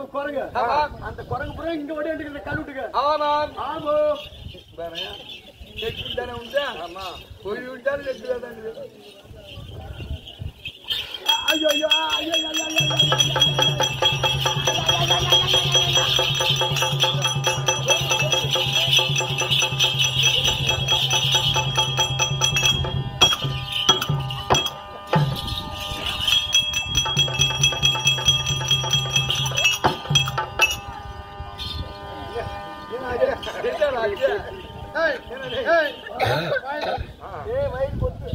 குரங்கு ஆமா. அந்த குரங்கு புறம் இங்க ஓடி எடுக்கிற கழுவிட்டுங்க ஆமாம் ஆமா நெத்தி தானே உண்டா ஆமா பொய் உண்டாலும் நெத்தி தானே இருக்குது. ஐயோ ஐயோ ஐயோ ஐயோ, ஐயோ, ஐயோ, ஐயோ, ஐயோ. என்னடா இது? ஏய், ஏய், ஏய் வயிறு பொத்து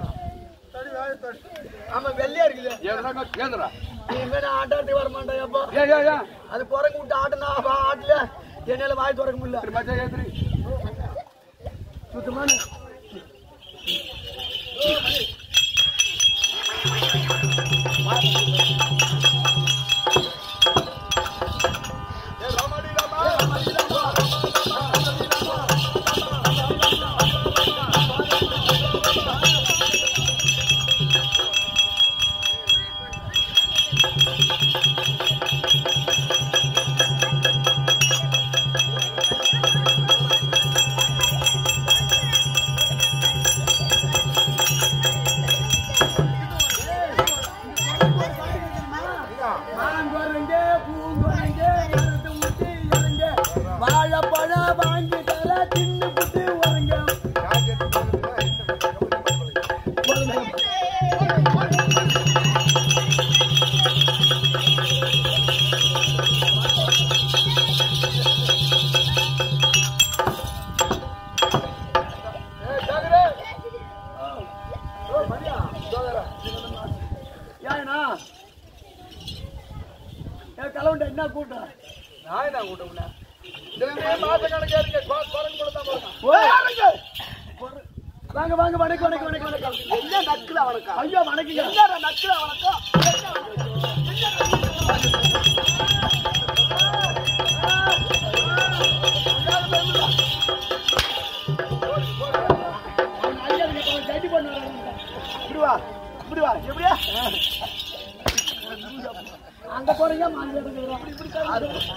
ஆமா வெள்ளையா இருக்குது என்னடா கேக்குறா? இனிமே நான் ஆட்டாட்டி வர மாட்டேன் அப்பா ஏய், ஏய், ஏய். அது குரங்கு விட்டு ஆட்டுனா அவன் ஆட்டல என்னால வாய் திறக்க முடியல சரி, மச்சான் ஏத்துறி. சுத்தமான ஏய், ராமாடி, ராமா. மாங்கொரங்க பூங்கொரங்க கருத்து முட்டி இறங்க வாழைப்பழம் வாங்கி தர தின்னு புட்டு உறங்க ஏய், ஜாகிரே. ஏன்னா ஏன் கலவுண்ட என்ன கூட்டம் நான் என்ன கூட்ட உன்னை? தினமே மாசக்கணக்கா இருக்கு. கொ- குரங்கு கூட தான் போறான். வாங்க வாங்க வணக்கம் வணக்கம் வணக்கம் வணக்கம் என்ன நக்குல அவனுக்கா? ஐயோ வணக்கங்க என்னடா நக்குல அவனுக்கா? அவன் ஐயா எனக்கு அவன் ஜட்டி பண்ண வராங்க. இப்படி வா, இப்படி வா, எப்படியா? அங்க போறீங்க மாங்க அப்படி இப்படி தான்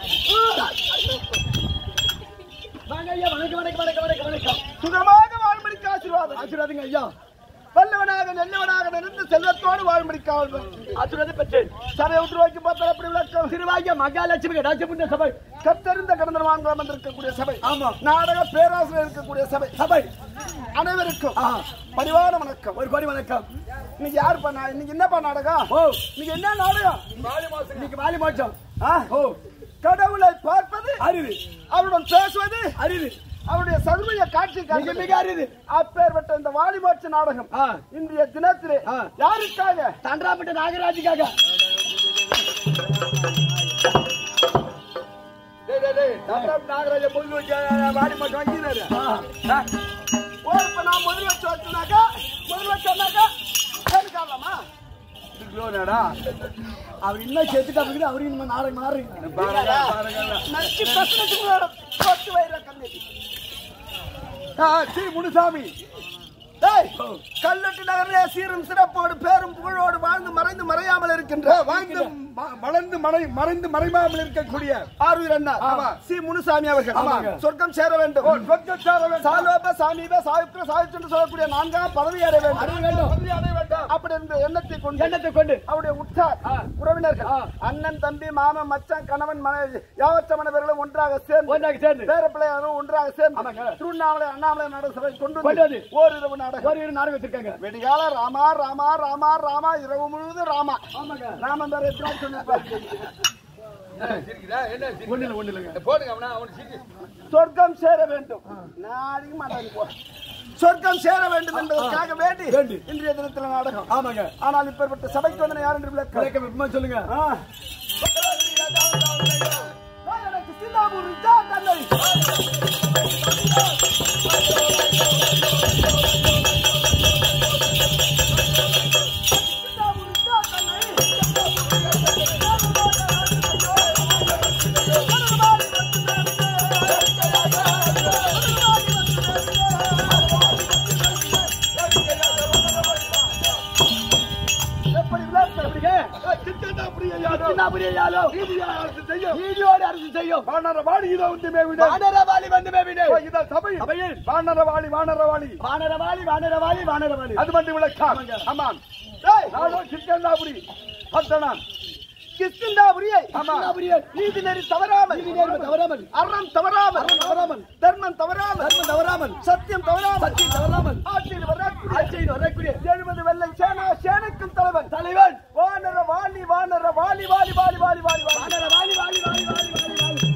வாங்க ஐயா வணக்கம் வணக்கம் வணக்கம் வணக்கம் வணக்கம் சுகமாக வாழ்மடிக்கு ஆசீர்வாதம் ஆசீர்வாதங்க ஐயா வல்லவனாக நல்லவனாக நின்று செல்வத்தோடு வாழ்மடிக்கு ஆழ்வன் ஆசீர்வாதம் பெற்றேன் சபை உருவாக்கி பார்த்தால் அப்படி விளக்கம் திருவாகிய மகாலட்சுமி ராஜபுண்ட சபை கத்தறிந்த கடந்த வாங்காமல் வந்திருக்கக்கூடிய சபை ஆமா நாடக பேராசிரியர் இருக்கக்கூடிய சபை சபை அனைவருக்கும் ஆ, பணிவான வணக்கம் ஒரு கோடி வணக்கம் இன்னைக்கு யார் பண்ணா இன்னைக்கு என்னப்பா நாடகம் ஓ இன்னைக்கு என்ன நாடகம் இன்னைக்கு வாலி மோட்சம் ஆ? ஓ கடவுளை பார்ப்பது அறிவு அவருடன் பேசுவது அறிவு அவருடைய சதுமைய காட்சி மிக காண்பது. மிக அறிவு அப்பேற்பட்ட இந்த வாலிபாட்சி நாடகம் ஆ, இன்றைய தினத்திலே ஆ. யாருக்காக தண்டராப்பட்ட நாகராஜுக்காக நாகராஜ முதல் வச்சு வாடி மட்டும் வாங்கினாரு ஆ, ஓ இப்ப நான் முதல் வச்சு வச்சுனாக்கா முதல் வச்சோம்னாக்கா கேட்கலாமா அவர் இன்னும் செத்துட்டு அப்படி அவரு இன்னும் நாடகம் மாறுங்க நச்சு பிரச்சனைக்கு பத்து வயிறு கம்மி சி முனுசாமி டேய், கல்லட்டு நகரிலே சீரும் சிறப்போடு பேரும் புகழோடு வாழ்ந்து மறைந்து மறையாமல் இருக்கின்ற வாழ்ந்து ம- வளர்ந்து மறை மறைந்து மறைமாமல் இருக்கக்கூடிய ஆரூர் அண்ணா ஆமா. சி முனுசாமி அவர்கள் ஆமாங்க. சொர்க்கம் சேர வேண்டும் சாலோப சாமீப சாவித்திர சாவித்திர என்று சொல்லக்கூடிய நான்காம் பதவி அடைய வேண்டும் அடைய வேண்டும். பதவி அடைய வேண்டும் அப்படி என்ற எண்ணத்தை கொண்டு எண்ணத்தை கொண்டு அவருடைய உற்றார் ஆ. உறவினர்கள் ஆ. அண்ணன் தம்பி மாமன் மச்சான் கணவன் மனைவி யாவற்ற மனைவர்களும் ஒன்றாக சேர்ந்து ஒன்றாக சேர்ந்து பேர பிள்ளையாரும் ஒன்றாக சேர்ந்து ஆமாங்க. திருவண்ணாமலை அண்ணாமலை நாடக சபை கொண்டு கொண்டு வந்து வந்து. ஓரிரவு நாடகம் ஒரு இரு நாடகம் வச்சிருக்காங்க வெடிகால ராமா ராமா ராமா ராமா இரவு முழுவதும் ராமா ஆமாங்க ராமன் பேர் எப்படி சொன்ன ஒண்ணு இல்ல ஒண்ணு இல்லைங்க போடுங்க அவனா அவனுக்கு சீக்கிரம். சொர்க்கம் சேர வேண்டும் நான் அதிக மாட்டேன் போ. சொர்க்கம் சேர வேண்டும் என்பதற்காக வேண்டி வேண்டி. இன்றைய தினத்தில் நாடகம் ஆமாங்க ஆனால் இப்பேற்பட்ட சபைக்கு வந்தன யார் என்று விளக்க விளக்கம் விருப்பமா சொல்லுங்க ஆ. எனக்கு சின்னாபூர் இதா தந்தை. சின்னாபூர் இதா தந்தை. எப்படி விளக்க? எப்படிங்க சித்தனாபுரி ஐயா. சின்னாபுரி செய்யும் நீதியோடு அரசு செய்யும் வானரவாளி இதோ வந்து மேவினேன் வானரவாளி வந்து மேவினே இதோ சபையில் சபையில் வானரவாளி வானரவாளி வானரவாளி வானரவாளி வானரவாளி அது மட்டும் விளக்கம் ஆமாம் டேய், நானும் சிக்கந்தாபுரி பத்தனான் கிஷ்கிந்தாபுரியை ஆமா. நீதி நெறி தவறாமல் நீதி நெறி தவறாமல். அறம் தவறாமல் அறம் தவறாமல். தர்மம் தவறாமல் தர்மம் தவறாமல் சத்தியம் தவறாமல் சத்தியம் தவறாமல். ஆட்சியில் வரக்கூடிய ஆட்சியில் வரக்கூடிய எழுபது வெள்ளை சேனா சேனைக்கும் தலைவன் தலைவன் வானர வாலி வானர வாலி வாலி வாலி வாலி வாலி வாலி வானர வாலி வாலி வாலி வாலி வாலி வாலி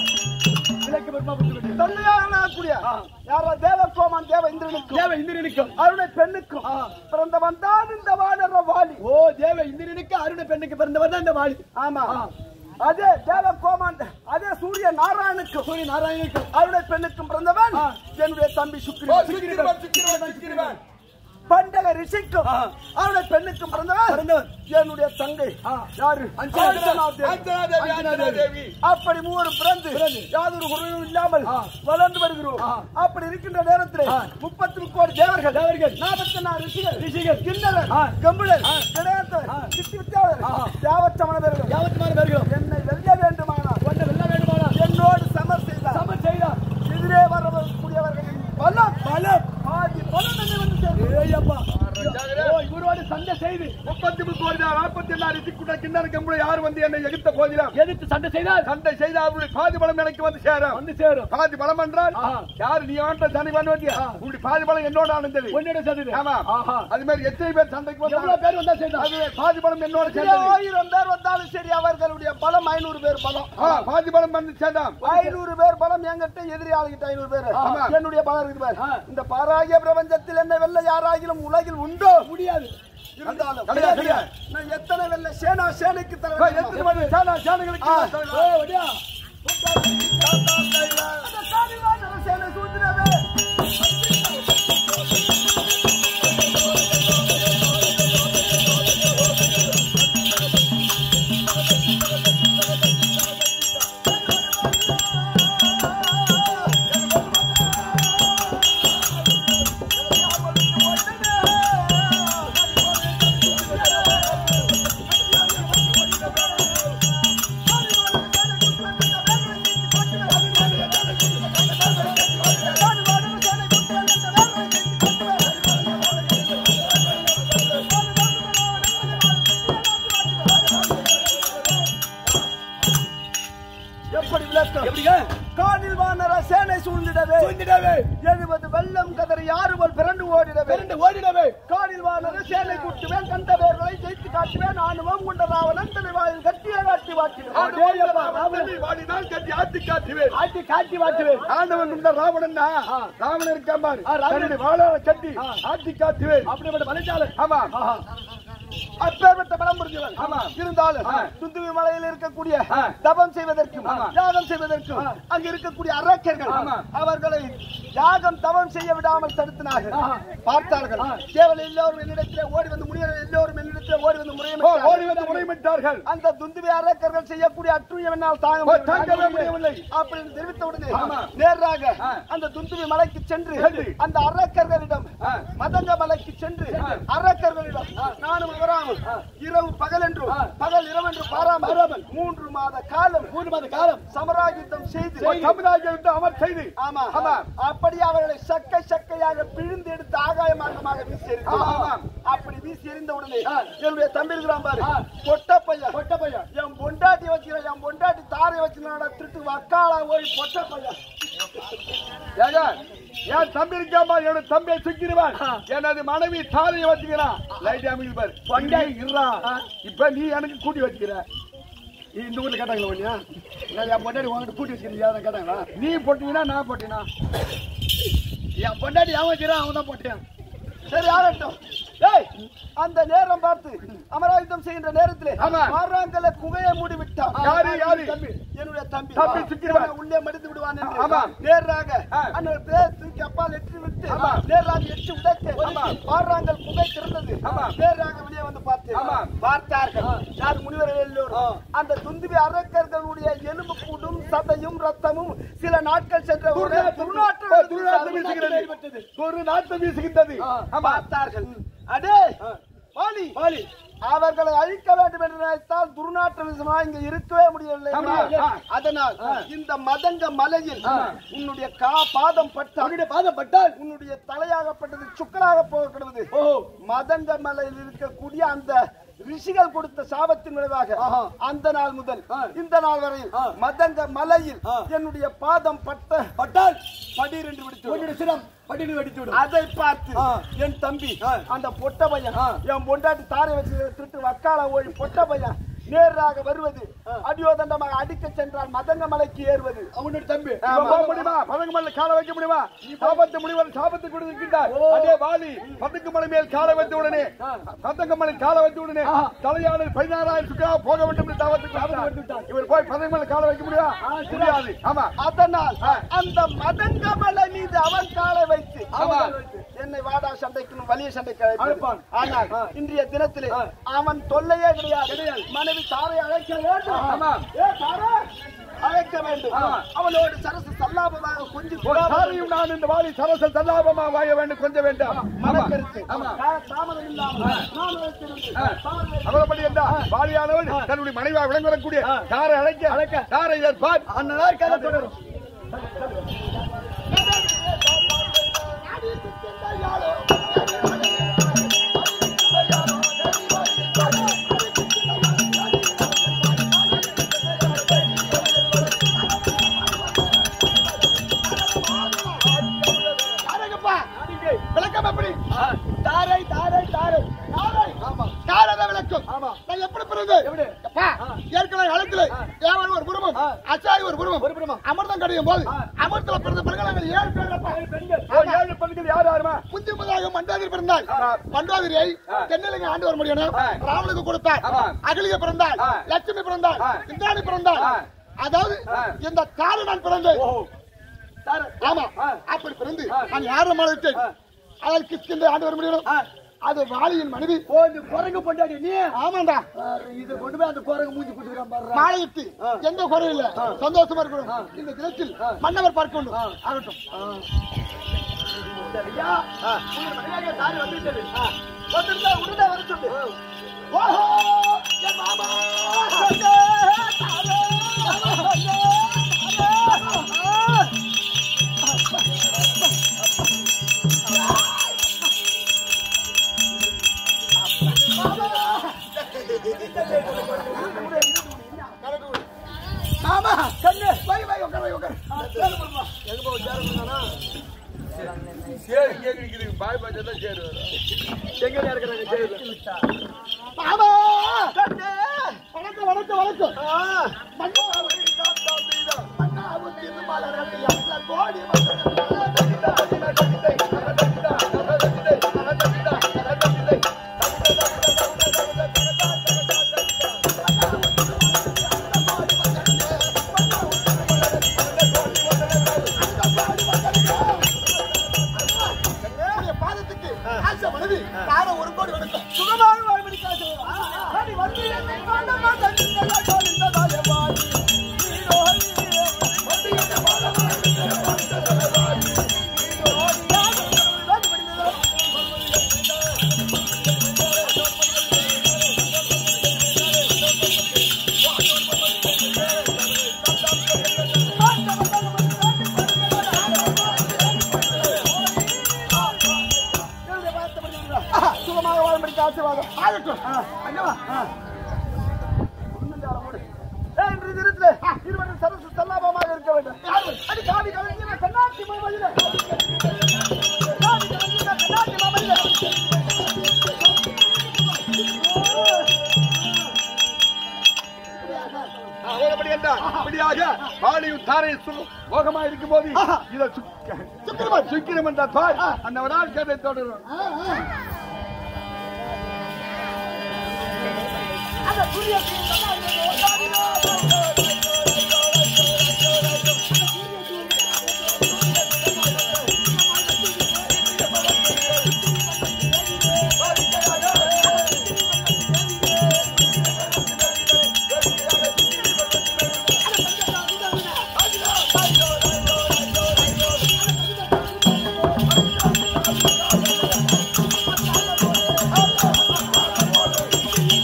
விளக்கு பெருமா புரிந்து தொல்லையாகக்கூடிய யாரோ தேவ கோமான் தேவ இந்திரனுக்கும் தேவ இந்திரனுக்கும் அருணை பெண்ணுக்கும் ஆ. பிறந்தவன் தான் இந்த வானர வாலி ஓ தேவ இந்திரனுக்கு அருண பெண்ணுக்கு பிறந்தவர் தான் இந்த வாலி ஆமா ஆ. அதே தேவ கோமான் அதே சூரிய நாராயணுக்கும் சூரிய நாராயணனுக்கும் அருணை பெண்ணுக்கும் பிறந்தவன் ஆ. என்னுடைய தம்பி ஓ, சுக்கிரன் சுக்கிரவன், சுக்கிரவன், சுக்கிரவன். பண்டக ரிஷிக்கும் ஆ. அவருடைய பெண்ணுக்கும் பிறந்தவன் பிறந்தவன். என்னுடைய தங்கை ஆ. யாரு அஞ்சனா அஞ்சனா தேவி. அஞ்சனா தேவி, அஞ்சனா தேவி. அப்படி மூவரும் பிறந்து பிறந்து. யாதொரு குறையும் இல்லாமல் ஆ. வளர்ந்து வருகிறோம் ஆ. அப்படி இருக்கின்ற நேரத்தில் ஆ. முப்பத்தி முக்கோடி தேவர்கள் தேவர்கள். நாற்பத்தி நாலு ரிஷிகள் ரிஷிகள். கிண்ணறர் ஆ. கம்புடர் ஆ. கிடையாத்தர் ஆ. சித்தி வித்தியாளர் ஆ. தேவச்சமணவர்கள் யாவத்துமான பேர்களும் என்னை வெல்ல வேண்டுமானால் கொண்ட வெல்ல வேண்டுமானால் என்னோடு சமர் செய்தார் சமன் செய்தார் எதிரே வரக்கூடியவர்களின் பலம் பலம் பாதி பலம் என்னை வந்து சேர்ந்தது. ஏய்யப்பா. ஓ, இவரோடு சண்டை செய்து முப்பத்தி முக்கோடி நாற்பத்தி நாலு திக்குட கிண்ணறு கம்புட யார் வந்து என்னை எதிர்த்த போதிலும் எதிர்த்து சண்டை செய்தார் சண்டை செய்த அவருடைய பாதி பலம் எனக்கு வந்து சேரும் வந்து சேரும் பாதி பலம் என்றால் ஆஹா. யார் நீ ஆண்ட சனி பண்ணுவதியா ஆ. உங்களுடைய பாதி பலம் என்னோட ஆனந்தது உன்னோட சேர்ந்தது ஆமா ஆஹா. அது மாதிரி எத்தனை பேர் சண்டைக்கு எவ்வளவு வந்தாங்க பேர் வந்தா செய்தார் அது பாதி பலம் என்னோட இதே சேர்ந்தது ஆயிரம் பேர் வந்தாலும் சரி அவர்களுடைய பலம் ஐநூறு பேர் பலம் ஆ, பாதி பலம் வந்து சேர்ந்தான் ஐநூறு பேர் பலம் என்கிட்ட எதிரி ஆளுகிட்ட ஐநூறு பேர் ஆமா. என்னுடைய பலம் இருக்குது பாரு. ஆ. இந்த பாராகிய பிரபஞ்சத்தில் என்ன வெல்ல யாராகிலும் உலகில் உண்டோ முடியாது இருந்தாலும் கிடையாது, கிடையாது. நான் எத்தனை வெல்ல சேனா சேனைக்கு ஆ, தலைவர் எத்தனை பேர் சேனா சேனைகளுக்கு ஆ. நான் ஓ, தலைவன். வடியா. அந்த காலிவான சேனை சூத்திரவே எப்படி விளக்கம் எப்படிங்க காணில் வானர சேனை சூழ்ந்திடவே சூழ்ந்திடவே. எழுபது வெள்ளம் கதறி யாரு போல் பிறண்டு ஓடிடவே பிறண்டு ஓடிடவே காணில் வானர சேனை கூட்டுவேன் கண்ட பேர்களை ஜெயித்து காட்டுவேன் ஆணுவம் கொண்ட ராவணன் தலைவாயில் கட்டிய காட்டி வாட்டிடுவேன் அடேயப்பா, ராவணனை வாடினால் கட்டி ஆத்தி காட்டுவேன் ஆட்டி காட்டி வாட்டுவேன் ஆண்டவன் உண்ட ராவணன் ஆ. ராவணன் இருக்கான் பாரு ஆ, ராவணன். தன்னுடைய வாழால கட்டி ஆ. ஆத்தி காட்டுவேன் அப்படிப்பட்ட வலைச்சாலை ஆமா ஆஹா. அப்பேற்பட்ட பலம் புரிஞ்சவன் ஆமா. இருந்தாலும் ஆ. துந்துவி மலையில் இருக்கக்கூடிய ஆ. தபம் செய்வதற்கும் ஆமா. யாகம் செய்வதற்கும் ஆ. அங்க இருக்கக்கூடிய அரக்கர்கள் ஆமா. அவர்களை யாகம் தவம் செய்ய விடாமல் தடுத்தினார்கள் ஆஹா. பார்த்தார்கள் ஆ. கேவல எல்லோரும் என்னிடத்திலே ஓடி வந்து முனிவர் எல்லோரும் என்னிடத்திலே ஓடி வந்து ஓ, முறையிட்டார்கள். ஓடி வந்து முறைமிட்டார்கள் அந்த துந்துவி அரக்கர்கள் செய்யக்கூடிய அற்றுயம் என்னால் தாங்க ஓ, தாங்கவே முடியவில்லை. அப்படின்னு தெரிவித்த உடனே ஆமா. நேராக ஆ. அந்த துந்துவி மலைக்கு சென்று சென்று. அந்த அரக்கர்களிடம் ஆ. மதங்க மலைக்கு சென்று அரக்கர்களிடம் நானும் அவராமல் இரவு பகல் என்று ஆ. பகல் இரவு என்று பாராமல் மூன்று மாத காலம் மூன்று மாத காலம் சமராகித்தம் செய்து ஓ, சமுதாயம் விட்டு அமர் செய்து ஆமா ஆமா. அப்படி அவர்களை சக்கை சக்கையாக பிழிந்து எடுத்து ஆகாய மார்க்கமாக வீசி எறிந்தார். ஆமா, ஆமா. அப்படி வீசி எறிந்த உடனே ஆ. என்னுடைய தம்பி இருக்கிறான் பாரு ஆ. பொட்ட பையன் கொட்ட பையன் என் பொண்டாட்டி வச்சுக்கிறேன் என் பொண்டாட்டி தாரை வச்சுனாடா திருட்டு வக்காலா போய் பொட்ட பையன் ஏங்க, என் தம்பி இருக்காமா என்னோட தம்பியை சுக்கிடுவான் ஆ. எனது மனைவி தாரையை வச்சுக்கிறான் லைட் அமைதி பாரு பண்டே இருறா இப்ப நீ எனக்கு கூட்டி வச்சுக்கிற நீ இந்த ஊர்ல கேட்டாங்களா ஒன்னியா நான் என் பொண்டாட்டி உங்ககிட்ட கூட்டி வச்சுக்கிறீங்க கேட்டாங்களா நீ போட்டீங்கன்னா நான் போட்டீங்கன்னா என் பொண்டாட்டி அவன் வச்சுக்கிறான் அவன் தான் போட்டேன் சரி ஆகட்டும் ஏய் அந்த நேரம் பார்த்து அமராயுதம் செய்கின்ற நேரத்திலே ஆமா. மாறாங்கல குகையை மூடி விட்டான் யாரு, யாரு? தம்பி என்னுடைய தம்பி தம்பி சுக்கிடுவான். அவனை உள்ளே மடித்து விடுவான் என்று ஆமா. நேராக ஆ. அந்த பேர் தூக்கி அப்பால் எட்டி விட்டு ஆமா. நேராக எட்டி உடைத்து ஆமா. மாறாங்கல் குகை திறந்தது ஆமா. நேராக வெளியே வந்து பார்த்து ஆமா. பார்த்தார்கள் யார் முனிவர்கள் எல்லோரும் அந்த துந்துவி அரக்கர்களுடைய எலும்பு கூடும் சதையும் ரத்தமும் சில நாட்கள் சென்ற ஒரு துர்நாற்றம் ஓ, துர்நாற்றம் வீசுகிறது ஒரு நாட்டம் வீசுகின்றது ஆமா. ஆமா பார்த்தார்கள் அடே வாலி வாலி அவர்களை அழிக்க வேண்டும் என்று நினைத்தால் துர்நாற்ற விஷயமா இங்க இருக்கவே முடியவில்லை ஆமா, ஆ. அதனால் இந்த மதங்க மலையில் உன்னுடைய கா பாதம் பட்டால் உன்னுடைய பாதம் பட்டால் உன்னுடைய தலையாகப்பட்டது சுக்கலாக போகிறது ஓ மதங்க மலையில் இருக்கக்கூடிய அந்த ரிஷிகள் கொடுத்த சாபத்தின் விளைவாக ஆஹா. அந்த நாள் முதல் ஆ. இந்த நாள் வரையில் ஆ. மதங்க மலையில் ஆ. என்னுடைய பாதம் பட்ட பட்டால் படீர் என்று விடுத்து உன்னுடைய சிரம் பட்டினி வெடித்து விடும் அதை பார்த்து ஆ. என் தம்பி ஆ. அந்த பொட்ட பையன் ஆ. என் பொண்டாட்டி தாரை வச்சு திருட்டு வக்கால ஓடி பொட்ட பையன் நேராக வருவது அடியோதண்டமாக அடிக்க சென்றால் மதங்க மலைக்கு ஏறுவது அவனுடைய தம்பி இவன் போக முடியுமா பதங்க மலை கால வைக்க முடியுமா சாபத்து முடிவன் சாபத்து கொடுத்திருக்கின்றார் அதே வாலி பதுக்கு மலை மேல் கால வைத்த உடனே பதங்க மலை கால வைத்த உடனே ஆஹா. தலையாளர் பதினாறாயிரம் சுக்கா போக வேண்டும் என்று சாபத்து கொடுத்தார். இவர் போய் பதங்க மலை கால வைக்க முடியுமா முடியாது ஆமா அதனால் அந்த மதங்க மலை மீது அவன் காலை வைத்து ஆமா. என்னை வாடா சண்டைக்கு வலிய சண்டைக்கு அழைப்பான். அழைப்பான் ஆனால் இன்றைய தினத்திலே ஆ. அவன் தொல்லையே கிடையாது மனைவி தாரை அழைக்க வேண்டும் ஆமா. ஏ தாரா அழைக்க வேண்டும் ஆமா. அவளோடு சரசு சல்லாபமாக கொஞ்சம் ஒரு சாரியும் நான் இந்த வாலி சரசல் தல்லாபமா வாய வேண்டும் கொஞ்சம் வேண்டும் ஆமா. மனக்கருத்து ஆமா தாமதம் இல்லாமல் நான் அழைத்திருந்து ஆ. அவரப்படி என்றால் வாலியானவன் தன்னுடைய மனைவியா விளங்கக்கூடிய தாரை அழைக்க அழைக்க தாரை ஏற்பார் அண்ணனார் கதை தொடரும் விளக்கம் எப்படி தாரை தாரை தாரை தாரை ஆமா தாரை விளக்கம் ஆமா. நான் எப்படி பிறகு எப்படி? அப்பா, ஏற்கனவே அழைக்கல தேவன் ஒரு குடும்பம் அச்சாரி ஒரு குடும்பம் ஒரு குடும்பம். அமிர்தம் கிடையும் போது அமிர்தத்துல பிறந்த பிறகு நாங்கள் ஏழு பேர் அப்பா. ஓ, ஏழு பெண்கள் யார் யாருமா புத்தி முதலாக மண்டாதிரி பிறந்தாள் ஆமா. மண்டாதிரியை தென்னிலங்கை ஆண்டு வர முடியும் ஆ. ராவனுக்கு கொடுத்தார் ஆமா. அகலிய பிறந்தாள் ஆ. லட்சுமி பிறந்தாள் ஆ. இந்திராணி பிறந்தாள் ஆ. அதாவது ஆ. இந்த தாரு நான் பிறந்தேன் தாரை. ஆமா ஆ. அப்படி பிறந்து ஆ. நான் யார மாளிட்டேன் அதாவது கிஷ்கிந்த ஆண்டு வர முடியும் ஆ. அது வாலியின் மனைவி ஓ இந்த குரங்கு பொண்டாடி நீ ஆமாண்டா இது கொண்டு போய் அந்த குரங்கு மூஞ்சி குடுக்குறான் பாரு மாலையிட்டு எந்த குறையும் இல்ல சந்தோஷமா இருக்கணும் இந்த தினத்தில் மன்னவர் பார்க்க வேண்டும் ஆகட்டும் ஐயா உங்கள் மனைவியாக தாரை வந்துவிட்டது வந்திருந்தா உடனே வர சொல்லு ஓஹோ என் மாமா மாமா கண்ணு வை வை உட்கார் வை உட்கார் எங்க போ சேர சேரு கேக்குறீங்க பாய் பாய் தான் சேரு வரும். எங்க இருக்கிறாங்க ஜெயில மாமா கண்ணு வணக்கம் வணக்கம் வணக்கம் மன்னா மன்னாவுக்கு இது மலரடி அல்ல கோடி உன்னுடைய பாதத்துக்கு ஆசை மனைவி தார ஒரு கோடி வணக்கம் சுகமாக வாழ்வடி காசு அடி வந்து என்னை காணமா தந்திங்களா கோலிந்ததாய வாடி நீரோடி வந்து என்னை காணமா தந்திங்களா கோலிந்ததாய வாடி சுகமாக வாழ்வடிக்கு ஆசீர்வாதம் ஆகட்டும் அங்கவா இன்று தினத்திலே இருவரும் சரசு சல்லாபமாக இருக்க வேண்டும் யாரு? அடி காவி கலைஞர கண்ணாட்டி மாமல்ல காவி கலைஞர கண்ணாட்டி மாமல்ல அவரப்படி என்றால் இப்படியாக பாலியும் தாரையும் சு- மோகமா இருக்கும் போது இதை சுக்கிரமன் சுக்கிரம் என்ற பார் அந்த ஒரு கதை தொடரும் அந்த சூரிய ஆ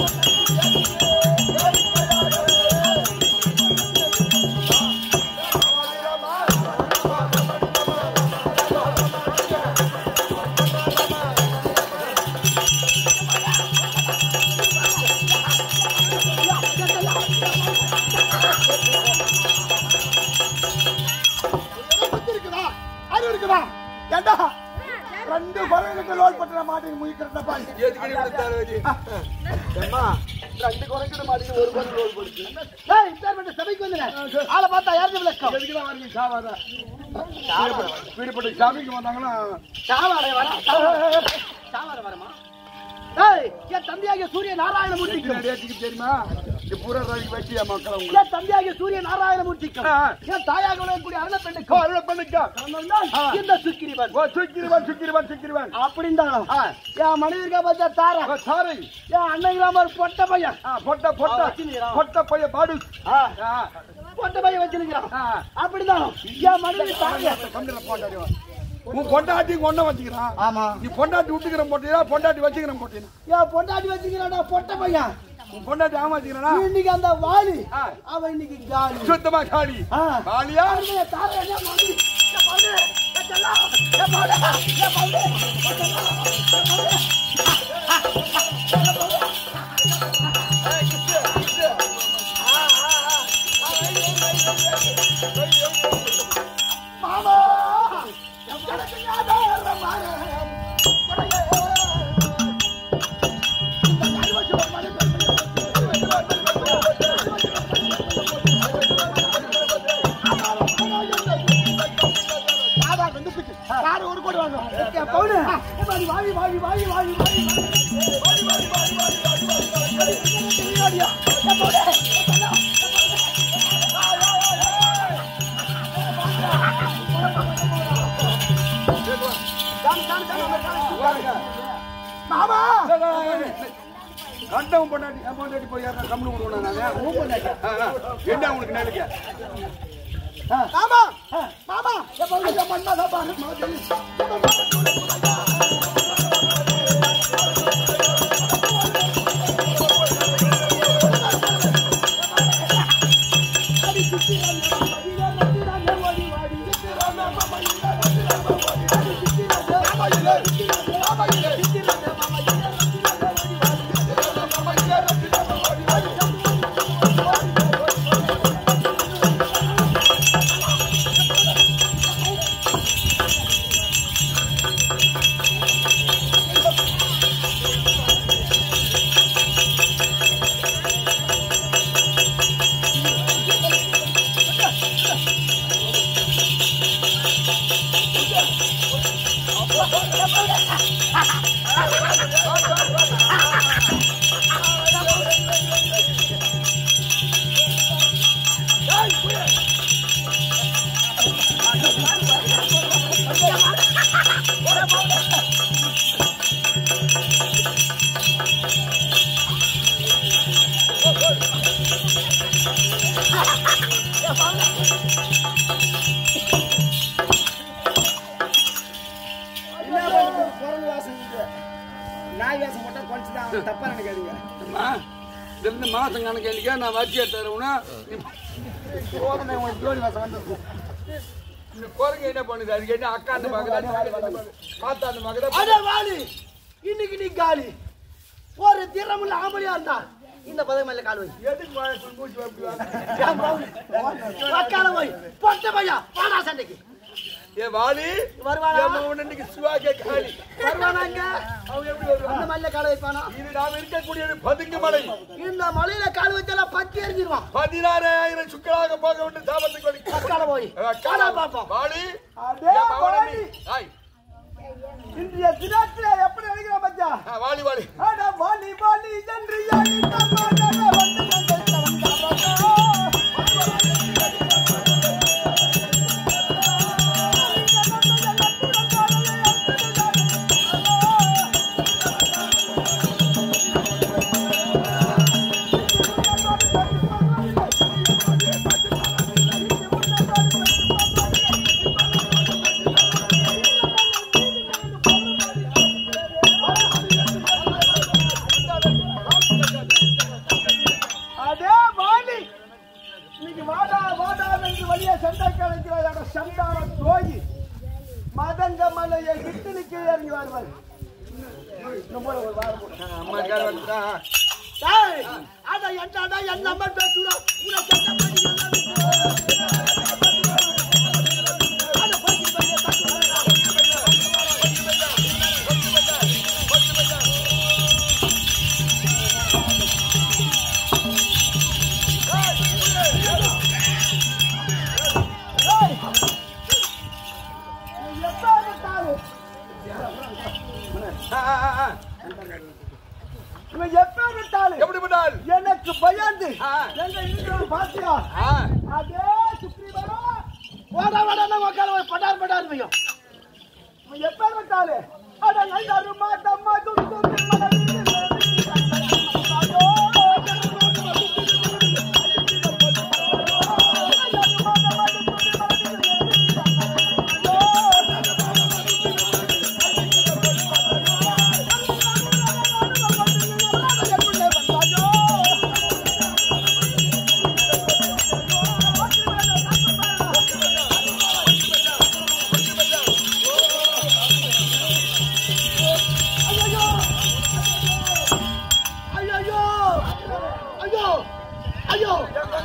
ஏண்டா ஏண்டா ரெண்டு குரங்குக்கு லோல் பட்டுற மாட்டேங்க முயக்கிறத பாரு எதுக்கடி கொடுத்தாரு வச்சு ஏம்மா, ரெண்டு குறைக்கிற மாட்டேங்குது ஒரு குறை ரோல் போடுச்சு டேய் இன்டர்மெண்ட் சபைக்கு வந்துங்க ஆளை பார்த்தா யாருக்கு விளக்கம் எதுக்கு தான் வரீங்க சாவாத வீடுபட்டு சாமிக்கு வந்தாங்கன்னா சாவாடை வரா சாவாடை வரமா டேய் என் தம்பியாகிய சூரிய நாராயணமூர்த்திக்கும் ரேட்டுக்கு தெரியுமா இது பூரா ரவிக்கு வச்சு என் மக்கள் உங்களுக்கு என் தம்பியாகிய சூரிய நாராயணமூர்த்திக்கும் ஆ. என் தாயாக விளையக்கூடிய அருள பெண்ணுக்கும் அருள பண்ணிக்கா பிறந்தவன்தான் இந்த சுக்கிரிவன் ஓ சுக்கிருவான் சுக்கிருவான் சுக்கிருவான் அப்படின்றாலும் ஆ. என் மனைவிக்கா பார்த்தா தாரா ஓ, சாரை என் அண்ணன் ஒரு பொட்ட பையன் ஆ, பொட்ட பொட்ட ஆ, வச்சிருக்கிறான். பொட்ட பைய பாடு ஆ, ஆ, பொட்ட பையன் வச்சிருக்கிறான் ஆ. அப்படிதான் என் மனைவி தாங்க கண்ணுல போட்டாடி வா. உன் பொண்டாட்டி ஒண்ண வச்சுக்கிறான் ஆமா நீ பொண்டாட்டி விட்டுக்கிற போட்டியா பொண்டாட்டி வச்சுக்கிற போட்டியா என் பொண்டாட்டி வச்சுக்கிறான் பொட்ட பையன் உன் பொண்டாட்டி ஆமாச்சுக்கிறா இன்னைக்கு அந்த வாலி ஆ. அவன் இன்னைக்கு காலி சுத்தமா காளி ஆ. காளியா யாருமே தாரா என்ன மாமி என் பொண்ணு, என் செல்லம், என் பொண்ணு, என் பொண்ணு, என் செல்லம், என் பொண்ணு. மாமா எனக்கு ஞாபகம் மாறு. உடைய. இந்த கருவச்சுவர் சாதா ரெண்டு பிச்சு. சாரு ஒரு கோடி வாங்க. என் பவுனு. வாடி, வாடி, வாடி, வாடி, வாடி, வாடி, வாடி. வாடி, வாடி, வாடி, வாடி, வாடி, வாடி, வாடி, வாடி. நீ வாடியா? என் பவுனு. என் செல்லம், என் பவுனு. ஆ, ஆ, ஆ, ஆ. சாமி, சாமி, சாமி, சாமி. மாமா கண்டவன் பொண்டாட்டி என் பொண்டாட்டி போய் யாரா கம்முனு விடுவோம் நாங்க ஆ, ஆ. என்ன உனக்கு நிலைக்க மாமா மாமா என் பவுனு, என் மன்மத பானு. நாய் வேஷம் போட்டா குறைச்சுதான் அவன் தப்பா நினைக்காதீங்க அம்மா, இதுல இருந்து மாசம் கணக்கு இல்லையா நான் வச்சு எடுத்துறேன்னா சோதனை உனக்கு ஜோடி வேஷம் வந்து இந்த குரங்கு என்ன பண்ணுது அதுக்கு என்ன அக்கா அந்த மகதா பார்த்தா அந்த மகதா அட வாலி இன்னைக்கு நீ காலி ஒரு திறமுள்ள ஆம்பளையா இருந்தா இந்த பதவி மேல கால் வை எதுக்கு வாயை சொல்லி மூச்சு வைப்பியா? ஏன் பவுனு? உக்கார வை பொட்ட பையா வாடா சண்டைக்கு ஏ வாலி வருவானா? என் மகன் இன்னைக்கு சிவாக்கே காளி வருவானாங்க அவன் எப்படி வருவான் அந்த மல்ல கால் வைப்பானா இது நாம் இருக்கக்கூடியது பதுங்கு மலை இந்த மலையில கால் வச்சாலும் பத்தி எரிஞ்சிருவான் பதினாறாயிரம் சுக்கராக போக வேண்டும் சாபத்துக்கு வழி அக்கால போய் காலா பாப்போம் வாலி அடே என் மகனை வாலி. நீ- ஆய். இன்றைய தினத்திலே எப்படி நினைக்கிற பச்சா ஆ, வாலி வாலி அட வாலி வாலி என்று அழைத்த மாதவ வந்து கொண்டிருந்த அதே வாலி இன்னைக்கு வாடா வாடா என்று வழிய சண்டை கலைக்கிறார் சண்டான துரோகி மதங்க மலையை விட்டு நிக்க இறங்கி வருவார் இன்னும் போல ஒரு வாரம் போடு. அம்மா கார வந்துட்டா டேய், அட என்னடா என் நம்பர் பேசுறா உனக்கு என்ன பண்ணி அட போய் போய் தட்டு நாளே அட நல்லாரு மாதம்மா தும் தும் மலர் ஐயோ ஐயோ ஐயோ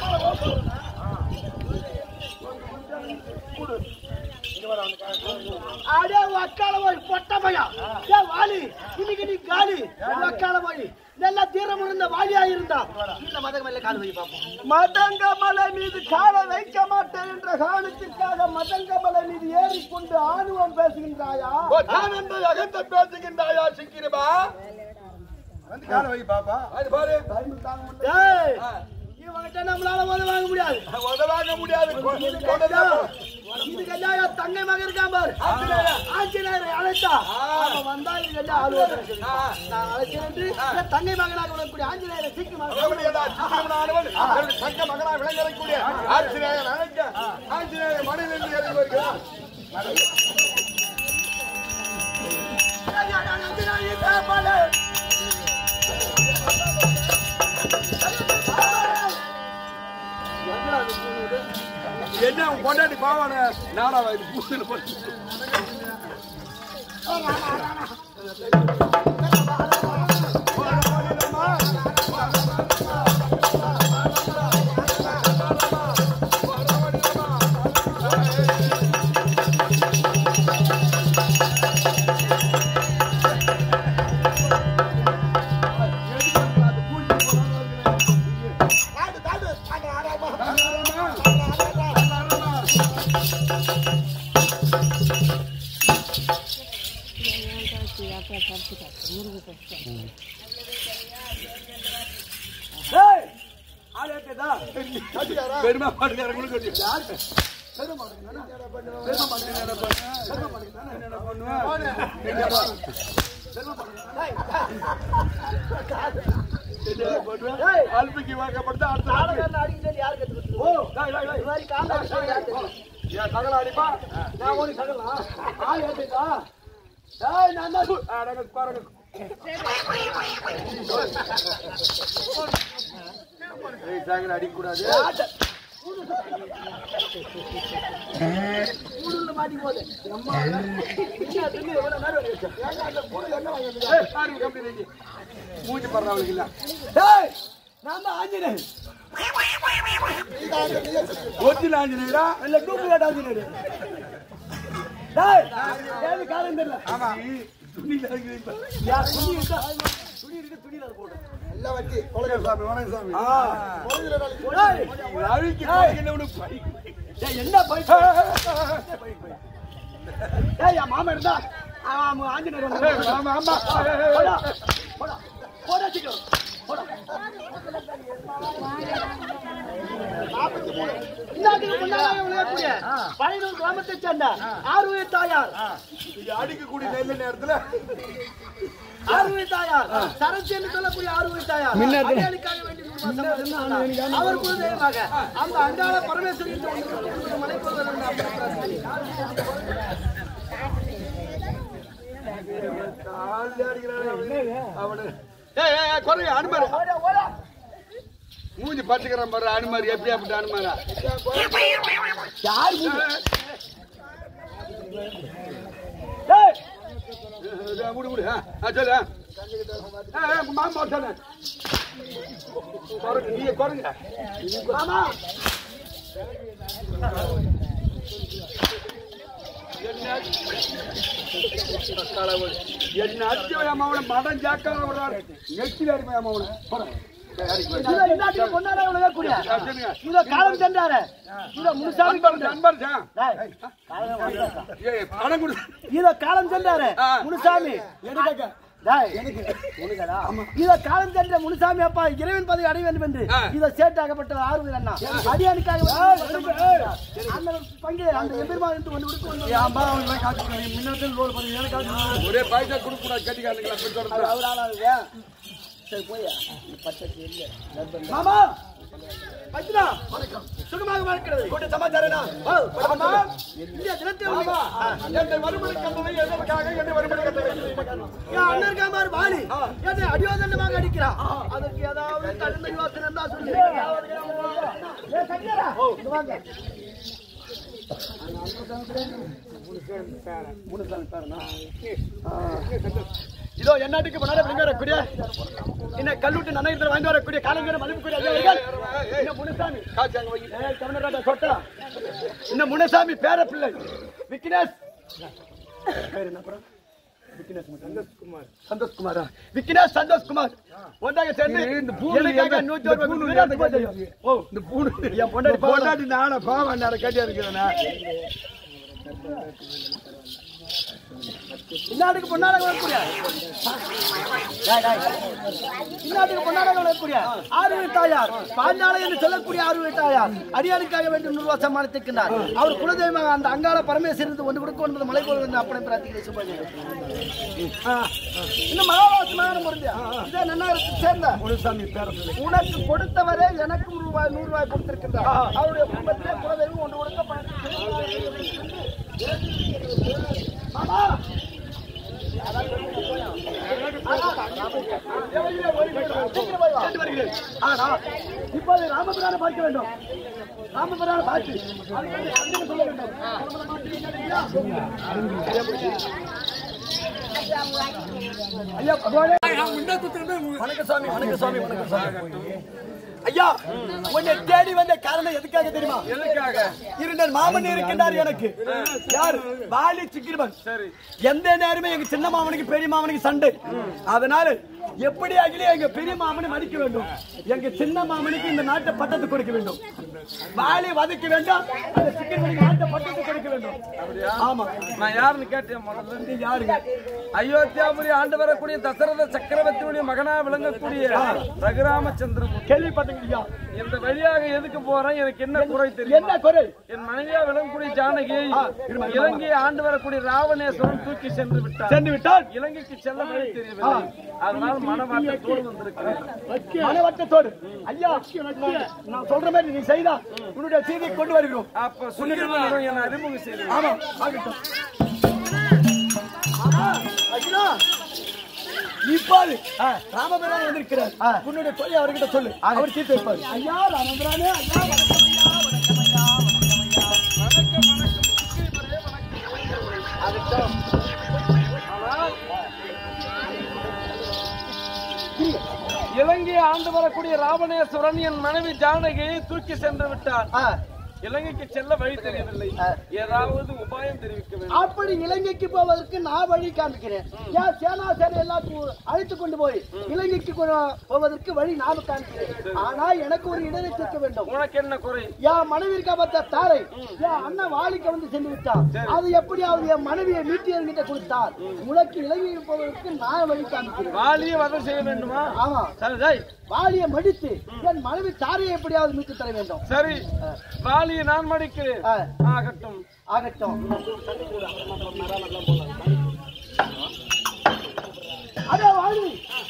அடே வக்கால போய் பொட்ட பையன் ஏ வாலி இன்னைக்கு நீ காலி வக்கால போய் நல்லா தீரம் இருந்த வாலியா இருந்தா இந்த மதங்க மேல கால் வை பாப்போம் மதங்க மலை மீது கால வைக்க மாட்டேன் என்ற காரணத்துக்காக மதங்க மலை மீது ஏறிக்கொண்டு ஆணுவம் பேசுகின்றாயா ஓ, தான் என்பது அகத்த பேசுகின்றாயா சிக்கிரமா வந்து கால வை பாப்பா அது பாரு டேய் இவங்கிட்ட நம்மளால உதவ வாங்க முடியாது உதவாங்க முடியாது கொ- கொண்டதா போ. இதுக்கெல்லாம் என் தங்கை மகன் இருக்கான் பாரு ஆஞ்சநேயரை அழைத்தா அவன் வந்தா இதுக்கெல்லாம் ஆளுவாங்க நான் அழைக்கிறேன் என் தங்கை மகனாக வரக்கூடிய ஆஞ்சநேயரை சீக்கிரமாக அவனுடையதா சிக்கிரமனானவன் அவனுடைய தங்க மகனா விளங்கக்கூடிய ஆஞ்சநேயன் அழைக்க ஆஞ்சநேயர் மனிதன் இறங்கி வருகிறான் என்ன உன் பொண்டாட்டி பாவான நானா இது பூசில போட்டு டேய் ஆளே கேட்டா பெருமா பாட்டுக்காரங்களுக்கு கொஞ்சம் டேய் அல்பிக்கு வாக்கப்படுத்த அடுத்த ஆளுங்க அடிக்க சொல்லி யாரு கத்துக்கிட்டு ஓ டேய், டேய், டேய். இந்த மாதிரி காலைல அடிக்க சொல்லி யாரு கத்துக்கிட்டு ஏன் சகல அடிப்பா நான் ஓடி சகலாம் ஆள் ஏத்துட்டா டேய் நான் தான் ஆ, நாங்க பாருங்க ஏய் சாகல அடிக்க கூடாது கூடுல மாட்டி போகுது அம்மா என்ன திரும்பி எவ்வளவு நேரம் வரைக்கும் ஏங்க அந்த கூடு என்ன வாங்கி ஏய் பாருங்க கம்பி ரெடி மூஞ்சி பறவளுக்கு இல்ல டேய் நான் தான் ஆஞ்சநேயர் ஒத்தில ஆஞ்சநேயரா இல்ல டூப்ளிகேட் ஆஞ்சநேயர் டேய் ஏது காரணம் தெரியல ஆமா துணியில இருக்குது யார் துணி இருக்கா துணி இருக்கு துணியில அது போடு வணக்கம் சாமி வணக்கம் சாமி டேய் அழுக்கி குறைக்கிறவனுக்கு பை டேய் என்ன பைக் டேய் என் மாமா இருந்தா அவன் ஆஞ்சநேயர் ஏய், வந்து ஆமா ஆமா போடா போடா போடா சீக்கிரம் போடா இன்னாட்டுக்கு முன்னாலே விளையாடக்கூடிய பழையனூர் கிராமத்தை சேர்ந்த ஆர்வீர் தாயார் இது அடிக்கக்கூடிய நெல்ல நேரத்துல ஆர்வீர் தாயார் சரஞ்சி என்று சொல்லக்கூடிய ஆர்வீர் தாயார் அடியாளுக்காக வேண்டி சொன்னார். அவர் குலதெய்வமாக அந்த அண்டாள பரமேஸ்வரி என்று ஒன்று மலைப்பொருள் கால்ல அடிக்கிறானே அவன். அவனு ஏய் ஏய் ஏய், குறைய அனுமாரு மூஞ்சி பச்சுக்கிறான் பாரு அனுமாரு எப்படி அப்படி அனுமாரா யார் டேய் முடி முடி ஆ ஆ, சொல்லு ஆ. ஏய், ஏய், மாமா சொல்லு குறைங்க நீங்க குறைங்க மாமா கடவுள். என்ன அடிச்சவன் அம்மாவனை மடம் ஜாக்காத விடுறாரு நெச்சில அடிமை அம்மாவனை போறேன் இதோ இன்னாட்டுக்கு முன்னாலே விளையாடக்கூடிய சொல்லுங்க இதோ காலம் சென்றாரு இதோ முனுசாமி அன்பர் அன்பர் ஜா டேய், காலம் வந்தாச்சா? ஏய் பணம் கொடு இதோ காலம் சென்றாரு ஆ. முனுசாமி எனக்கு டேய், எனக்கு உனக்கடா இதோ காலம் சென்ற முனுசாமி அப்பா இறைவன் பதவி அடைய வேண்டும் என்று ஆ. இதோ சேட்டாகப்பட்ட ஆறுதல் அண்ணா அடியானுக்காக வந்து அந்த பங்கு அந்த எம்பெருமான் என்று ஒன்று கொடுத்து ஒன்று என் அம்மா அவங்க எல்லாம் காட்டுறாங்க முன்னாடி ரோல் பண்ணி எனக்கு காட்டுறாங்க ஒரே பைசா கொடுக்க கூடாது கட்டிக்காரங்களா அப்படி சொல்றது அவர் ஆளாளுங்க சரி போய் மாமா பத்ரா வணக்கம் சுகமாக வாழ்க்கிறது கூட்ட சமாச்சாரம் மாமா இந்த தினத்தை ஆமா என்னை வறுமணி கண்டவை எதற்காக என்னை வறுமணி கண்டவை என் அண்ணன் காமார் வாலி என்னை அடியோதண்டமாக அடிக்கிறான் அதற்கு ஏதாவது தகுந்த யோசனை இருந்தா சொல்லு ஏ, சங்கரா, இங்க வாங்க. இதோ என்னாட்டுக்கு முன்னாடி விளங்க வரக்கூடிய என்ன கல்லூட்டு நன்னகத்தில் வாங்கி வரக்கூடிய காலங்கர மதிப்புக்குரிய ஐயவர்கள் இந்த முனுசாமி ஏய், தமிழ்நாட்டை சொட்டா இந்த முனுசாமி பேர பிள்ளை விக்னேஷ் பேர் என்ன அப்புறம்? விக்னேஷ் மட்டும். சந்தோஷ்குமாரா விக்னேஷ் சந்தோஷ்குமார் ஒன்றாக சேர்ந்து எனக்காக நூத்தி ஒரு ரூபாய் கொடுத்து ஓ இந்த பூண்டு என் பொண்டாட்டி பொண்டாட்டி நானே பாவம் நேரம் கட்டியா இருக்கிறேன் இந்நாட்டுக்கு பொன்னாடக வரக்கூடிய டேய், டேய். இந்நாட்டுக்கு பொன்னாடக வரக்கூடிய ஆறுவி தாயார் பாஞ்சாலை என்று சொல்லக்கூடிய ஆறுவி தாயார் அடியாருக்காக வேண்டும் நூறு வருஷம் மனத்திருக்கின்றார் அவர் குலதெய்வமாக அந்த அங்காள பரமேஸ்வரத்து ஒன்று கொடுக்க ஒன்பது மலை போல் வந்து அப்பனை பிரார்த்திகளை சுபாஜி இன்னும் மகாவாசமான முடிஞ்சா இதே நன்னாரத்தை சேர்ந்த முனுசாமி பேர பிள்ளை உனக்கு கொடுத்தவரே எனக்கு நூறு ரூபாய் நூறு ரூபாய் கொடுத்திருக்கின்றார் அவருடைய குடும்பத்திலே குலதெய்வம் ஒன்று கொடுக்க மாமா ஆனா இப்போது ராமபிரான பார்க்க வேண்டும் ராமபிரான பார்த்து அதுக்கு வந்து சொல்ல வேண்டும் ஐயா பகவானே வணக்கம் சுவாமி வணக்கம் சுவாமி வணக்கம் சுவாமி ஐயா உன்னை தேடி வந்த காரணம் எதுக்காக தெரியுமா எதுக்காக இருந்தன் மாமன் இருக்கின்றார் எனக்கு யார் வாலி சிக்கிரவன் சரி எந்த நேரமே எங்க சின்ன மாமனுக்கு பெரிய மாமனுக்கு சண்டை அதனால எப்படி ஆகிலே எங்க பெரிய மாமனை மதிக்க வேண்டும் எங்க சின்ன மாமனுக்கு இந்த நாட்டை பட்டத்தை கொடுக்க வேண்டும் வாலி வதக்க வேண்டும் அந்த சிக்கிரவனுக்கு நாட்டை பட்டத்தை கொடுக்க வேண்டும் ஆமா நான் யாருன்னு கேட்டேன் முதல்ல நீ யாருங்க அயோத்தியாபுரி ஆண்டு வரக்கூடிய தசரத சக்கரவர்த்தியுடைய மகனா விளங்கக்கூடிய ரகுராமச்சந்திரமூர்த்தி கேள்விப்பட்டீங்க இந்த வழியாக எதுக்கு போறேன் எனக்கு என்ன குறை தெரியும் என்ன குறை என் மனைவியா விளங்கக்கூடிய ஜானகியை இலங்கையை ஆண்டு வரக்கூடிய ராவணேஸ்வரன் தூக்கி சென்று விட்டார் சென்று விட்டால் இலங்கைக்கு செல்ல வழி தெரியவில்லை அதனால் மனமாற்றத்தோடு வந்திருக்கிறேன் மனவட்டத்தோடு ஐயா நான் சொல்ற மாதிரி நீ செய்தா உன்னுடைய செய்தியை கொண்டு வருகிறோம் அப்ப சுனில் என அறிமுகம் செய்து ஆமா ஆகட்டும் ஆமா, ஐயா, இப்போது ராமபிரான் வந்திருக்கிறார் உன்னுடைய தொல்லை அவர்கிட்ட சொல்லு அவர் தீர்த்து வைப்பார் ஐயா ராமபிரானே ஐயா வணக்கம் ஐயா வணக்கம் ஐயா வணக்கம் ஐயா இலங்கையை ஆண்டு வரக்கூடிய ராவணேஸ்வரன் என் மனைவி ஜானகியை தூக்கி சென்று விட்டார் ஆ, இலங்கைக்கு செல்ல வழி தெரியவில்லை ஏதாவது உபாயம் தெரிவிக்க வேண்டும் அப்படி இலங்கைக்கு போவதற்கு நான் வழி காமிக்கிறேன் ஏன் சேனா சேனை எல்லாத்தையும் அழைத்து கொண்டு போய் இலங்கைக்கு கொ- போவதற்கு வழி நாம காமிக்கிறேன் ஆனா எனக்கு ஒரு இடரை தீர்க்க வேண்டும் உனக்கு என்ன குறை என் மனைவிற்கு பார்த்த தாரை என் அண்ணன் வாலிக்கு வந்து சென்று விட்டான் அது எப்படியாவது என் மனைவியை மீட்டு என்கிட்ட கொடுத்தார் உனக்கு இலங்கைக்கு போவதற்கு நான் வழி காமிக்கிறேன் வாலியை வதம் செய்ய வேண்டுமா ஆமா சரி டேய், வாலியை மடித்து என் மனைவி தாரையை எப்படியாவது மீட்டு தர வேண்டும் சரி வாலியை நான் மடிக்கிறேன் ஆ. ஆகட்டும் ஆகட்டும் அதே வாலி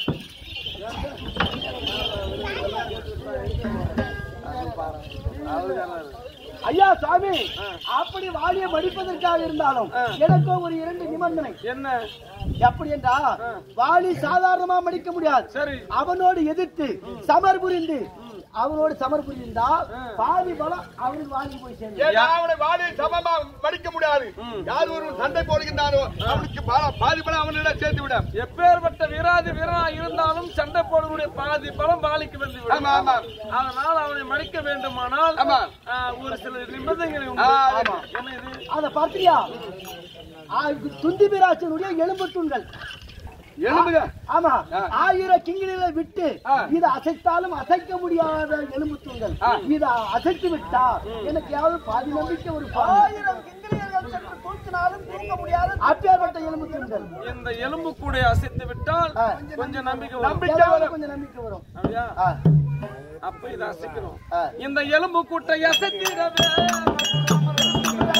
ஐயா சாமி அப்படி வாலியை மடிப்பதற்காக இருந்தாலும் எனக்கோ ஒரு இரண்டு நிபந்தனை என்ன எப்படி என்றா வாலி சாதாரணமா மடிக்க முடியாது சரி அவனோடு எதிர்த்து சமர் புரிந்து அவனோடு சமர் புரிந்தால் பாதி பலம் அவனுக்கு வாங்கி போய் சேர்ந்து ஏன்னா அவனை வாடி சமமா மடிக்க முடியாது யார் ஒரு சண்டை போடுகின்றானோ அவனுக்கு பா- பாதி பலம் அவனிடம் சேர்த்து விட எப்பேற்பட்ட வீராதி வீரனா இருந்தாலும் சண்டை போடக்கூடிய பாதி பலம் வாலிக்கு வந்து விடும். ஆமா, ஆமா. அதனால் அவனை மடிக்க வேண்டுமானால் ஆமா. ஆ, ஒரு சில நிபந்தனைகள் உண்டு. ஆ, ஆமா. என்ன இது அத பார்த்தியா ஆ, இது துந்தி பிராசனுடைய எலும்பு தூண்கள் எழுதுங்க ஆமா ஆயிரம் கிங்கிணிகளை விட்டு இதை அசைத்தாலும் அசைக்க முடியாத எலும்பு தூண்கள் இதை அசைத்து விட்டா எனக்கு யாவது பாதி நம்பிக்கை ஒரு ஆயிரம் கிங்கிணிகள் சென்று தூக்கினாலும் தூக்க முடியாத அப்பேற்பட்ட எலும்பு தூண்கள் இந்த எலும்பு கூட அசைத்து விட்டால் ஆ. கொஞ்சம் நம்பிக்கை வரும் ஏதாவது கொஞ்சம் நம்பிக்கை வரும் அப்படியா? ஆ, அப்ப இதை அசைக்கணும் ஆ. இந்த எலும்பு கூட்டை அசைத்திடவே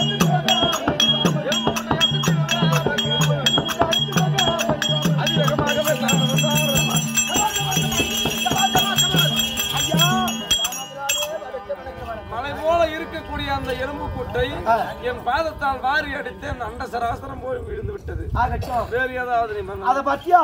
பாம்பு குட்டை ஆ. என் பாதத்தால் வாரி அடித்தேன் அண்ட சராசரம் போய் விழுந்து விட்டது ஆகட்டும் வேறு ஏதாவது நீ மன்ன- அத பத்தியா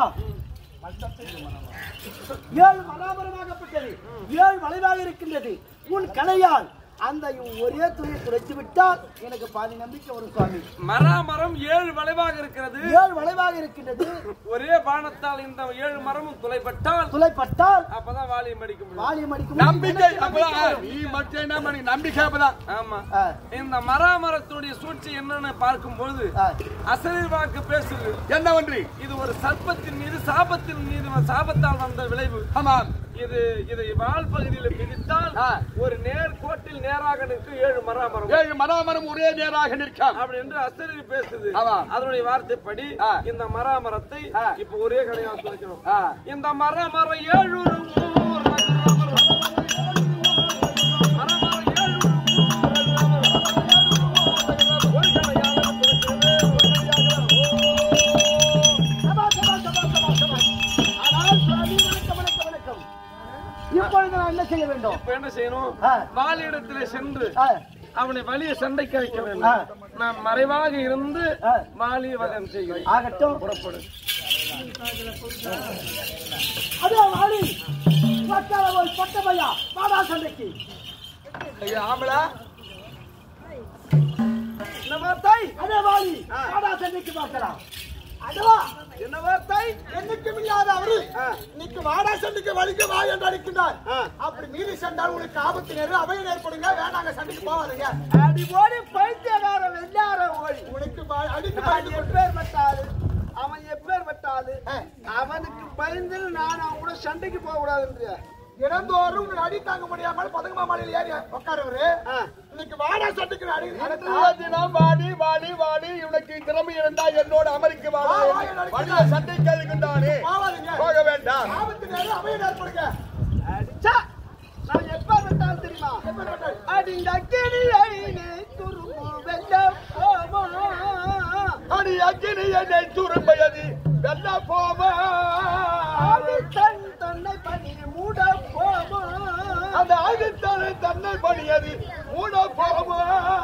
ஏழு மனாபரமாகப்பட்டது ஏழு வளைவாக இருக்கின்றது உன் கலையால் அந்த ஒரே துணியை குறைத்து விட்டால் எனக்கு பாதி நம்பிக்கை வரும் சுவாமி மராமரம் ஏழு வளைவாக இருக்கிறது ஏழு வளைவாக இருக்கின்றது ஒரே பானத்தால் இந்த ஏழு மரமும் துளைப்பட்டால் துளைப்பட்டால் அப்பதான் வாலியம் அடிக்க முடியும் வாலியம் அடிக்கும் நம்பிக்கை அப்பதான் நீ மட்டும் என்ன பண்ணி நம்பிக்கை அப்பதான் ஆமா ஆ, இந்த மராமரத்துடைய சூழ்ச்சி என்னன்னு பார்க்கும்போது ஆ. அசரீர் வாக்கு பேசுது என்ன ஒன்று இது ஒரு சர்ப்பத்தின் மீது சாபத்தின் மீது சாபத்தால் வந்த விளைவு ஆமாம் இது இதை வால் பகுதியில் மிதித்தால் ஆ. ஒரு நேர் கோட்டில் நேராக நிற்கும் ஏழு மராமரம் ஏழு மராமரம் ஒரே நேராக நிற்கும் அப்படி என்று அசரீர் பேசுது ஆமா. அதனுடைய வார்த்தைப்படி ஆ. இந்த மராமரத்தை ஆ. இப்ப ஒரே கடையாக துளைக்கணும் ஆ. இந்த மரமரம் ஏழு ஊர் மரமரம் ஏழு சபா, சபா, சபா, சபா, சபா. ஆனால் சுவாமி, வணக்கம், வணக்கம், வணக்கம். இப்பொழுது நான் என்ன செய்ய வேண்டும் இப்ப என்ன செய்யணும் ஆ. வாலியிடத்திலே சென்று ஆ, அவனை வலிய சண்டைக்கு வைக்க ஆ. வேண்டும் நான் மறைவாக இருந்து ஆ. வாலிய வதம் செய்கிறேன் ஆகட்டும் புறப்படு அதே வாடி பட்டாள போய் பட்ட பையா வாடா சண்டைக்கு ஐயா, ஆம்பளை என்ன வார்த்தை அதே வாடி வாடா சண்டைக்கு பார்க்கலாம் அதவா என்ன வார்த்தை என்னைக்கும் இல்லாத அவரு ஆ. இன்னைக்கு வாடா சண்டைக்கு வலிக்க வா என்று அடிக்கின்றார் ஆ. அப்படி மீறி சென்றால் உங்களுக்கு ஆபத்து நேரம் அவையில் ஏற்படுங்க வேணாங்க சண்டைக்கு போவாதீங்க அடி ஓடி பைத்தியகார வெள்ளார ஓடி உனக்கு ப- அடித்து நான் பயந்து கொண்டு- எப்பேர் பட்டாளு அவன் எப்பேர் பட்டாளு ஆ. அவனுக்கு பயந்து நான் அவன் கூட சண்டைக்கு போக கூடாதுன்றியா தினந்தோறும் உங்களை அடி தாங்க முடியாமல் பதங்கமா மாலையில் ஏறி உட்காரவரு ஆ. இன்னைக்கு வாடா சண்டைக்கு அடி இன்றைய தினம் வாடி வாடி வாடி இவனுக்கு திறமை இருந்தா என்னோட அமெரிக்க வாடா வா, வா, என் அடிக்கிறான். வழிய சண்டை கேளுகின்றானே போவாதீங்க போக வேண்டாம் ஆபத்து நேரம் அவையில் ஏற்படுங்க அடிச்சா நான் எப்பேர் பட்டாலும் தெரியுமா அடிங்க கிளியை துரும்பு வெள்ள போமா அடி அக்கினி என்னை துரும்பையதி வெல்ல போவா அது தன் தன்னை பண்ணி மூட போமா அந்த ஆதித்தனை தன்னை பணியது மூட போவா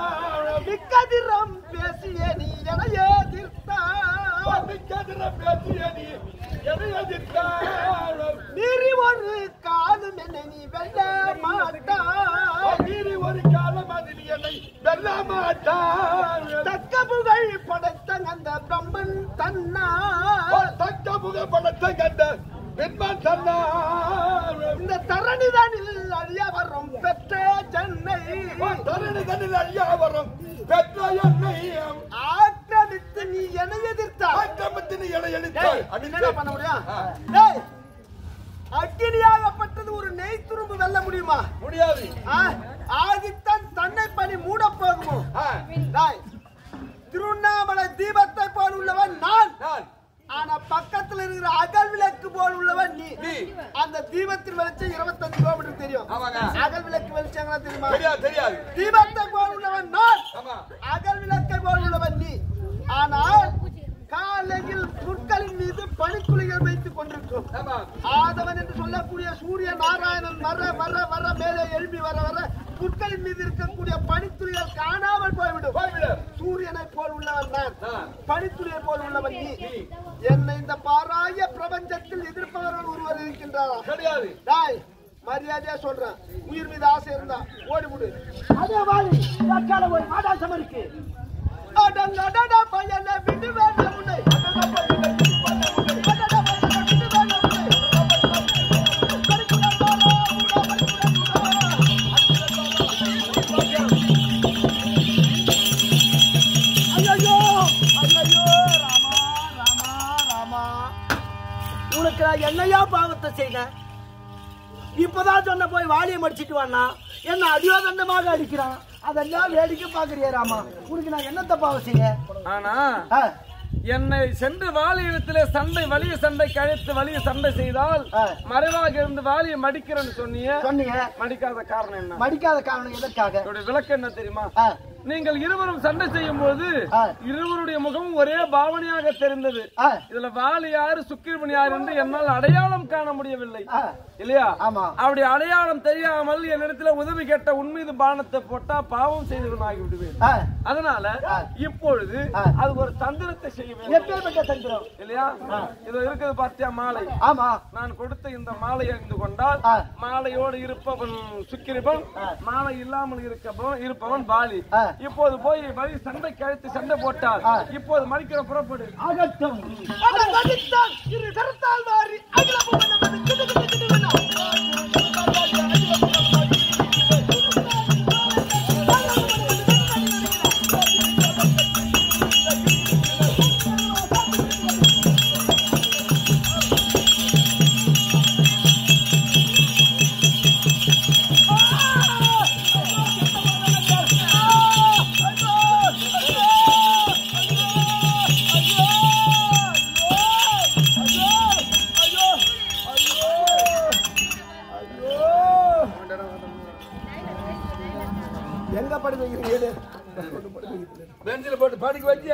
மிக்கதிரம் பேசிய நீ என எதிர்த்தாய் கதிர பேசியதி எதை எதிர்த்தார் மீறி ஒரு காலம் என்னை நீ வெல்ல மாட்டாய் மீறி ஒரு காலம் அதில் என்னை வெல்ல மாட்டார் தக்க புகழ் படைத்த அந்த பிரம்மன் தன்னா தக்க புகைப்படத்தை கண்ட பெண்மான் சொன்னார் இந்த தரணிதனில் அழிய வரும் பெற்ற சென்னை தரணி தண்ணில் ஐயா வரும் பெற்ற என்னை ஆக்கிரமித்து நீ என எதிர்த்தாய் ஆக்கிரமத்தின் எடை டேய், அளித்தாய் நீ என்ன பண்ண முடியும் ஆ. டேய், அக்கினியாகப்பட்டது ஒரு நெய் துரும்பு வெல்ல முடியுமா முடியாது ஆ? ஆதித்தன் தன்னை பணி மூட போகுமோ ஆ, டேய், திருவண்ணாமலை தீபத்தை போல் உள்ளவன் நான் நான் ஆனா பக்கத்துல இருக்கிற அகல் விளக்கு போல் உள்ளவன் நீ நீ. அந்த தீபத்தின் வெளிச்சம் இருபத்தஞ்சு கிலோமீட்டர் தெரியும் ஆமாங்க. அகல் விளக்கு வெளிச்சங்களா தெரியுமா தெரியாது தெரியாது தீபத்தை போல் உள்ளவன் நான் ஆமா அகல் விளக்கை போல் உள்ளவன் நீ ஆனால் காலையில் புற்களின் மீது பனித்துளிகள் வைத்துக் கொண்டிருக்கும் ஆமா ஆதவன் என்று சொல்லக்கூடிய சூரிய நாராயணன் வர வர வர மேலே எழுப்பி வர வர புற்களின் மீது இருக்கக்கூடிய பனித்துளிகள் காணாமல் போய்விடும் போய்விடு சூரியனை போல் உள்ளவன் நான் ஆ. பனித்துளியை போல் உள்ளவன் நீ என்னை இந்த பாராய பிரபஞ்சத்தில் எதிர்ப்பவர்கள் ஒருவர் இருக்கின்றாரா கிடையாது டாய் மரியாதையா சொல்றேன் உயிர் மீது ஆசை இருந்தா ஓடிவிடு அதே வாழி தற்கால ஒரு மாதாசம் இருக்கு அடங்கடட பையனை விட்டு வேண்டாம் உன்னை அடடா பையனை விட்டு வேண்டாம் உன்னை. அடடா பையனை விட்டு வேண்டாம் உன்னை. படிப்புடன் போடா, ஊடா, படிப்புடன் போடா. ஐயையோ, ஐயையோ, ராமா, ராமா, ராமா. உனக்கு நான் என்னையா பாவத்தை செய்தேன் இப்பதான் சொன்ன போய் வாலியை மடிச்சிட்டு வானா என்ன அடியோதண்டமாக அடிக்கிறான் அதெல்லாம் வேடிக்கை பாக்குறியா ராமா உனக்கு நான் என்ன தப்பாவ செய்ய ஆனா ஆ, என்னை சென்று வாலியிடத்திலே சண்டை வலிய சண்டை கழித்து வலிய சண்டை செய்தால் ஆ. மறைவாக இருந்து வாலியை மடிக்கிறேன்னு சொன்னீங்க சொன்னீங்க மடிக்காத காரணம் என்ன மடிக்காத காரணம் எதற்காக இதோட விளக்கம் என்ன தெரியுமா ஆ, நீங்கள் இருவரும் சண்டை செய்யும் போது ஆ. இருவருடைய முகமும் ஒரே பாவனையாக தெரிந்தது ஆ, இதுல வாலி யாரு சுக்கிரமணி யார் என்று என்னால் அடையாளம் காண முடியவில்லை ஆ, இல்லையா ஆமா. அப்படி அடையாளம் தெரியாமல் என்னிடத்துல உதவி கேட்ட உண்மீது பானத்தை போட்டா பாவம் செய்தவன் ஆகி விடுவேன் ஆ. அதனால இப்பொழுது ஆ. அது ஒரு தந்திரத்தை செய்ய வேண்டும் எப்பேற்பட்ட தந்திரம் இல்லையா இது இருக்குது பார்த்தியா மாலை ஆமா நான் கொடுத்த இந்த மாலை அணிந்து கொண்டால் ஆ. மாலையோடு இருப்பவன் சுக்கிரிபன் மாலை இல்லாமல் இருப்பவன் இருப்பவன் பாலி ஆ. இப்போது போய் வழி சண்டை கழுத்து சண்டை போட்டால் இப்போது மடிக்கிற புறப்படு ஆகட்டும் அவன் வகித்தான் இரு கருத்தால் மாறி அகில புவனம் அது கிடு கிடு கிடு கிடு. எங்க படுத்து வைக்கிறீங்க பெஞ்சில் போட்டு படிக்க வச்சியா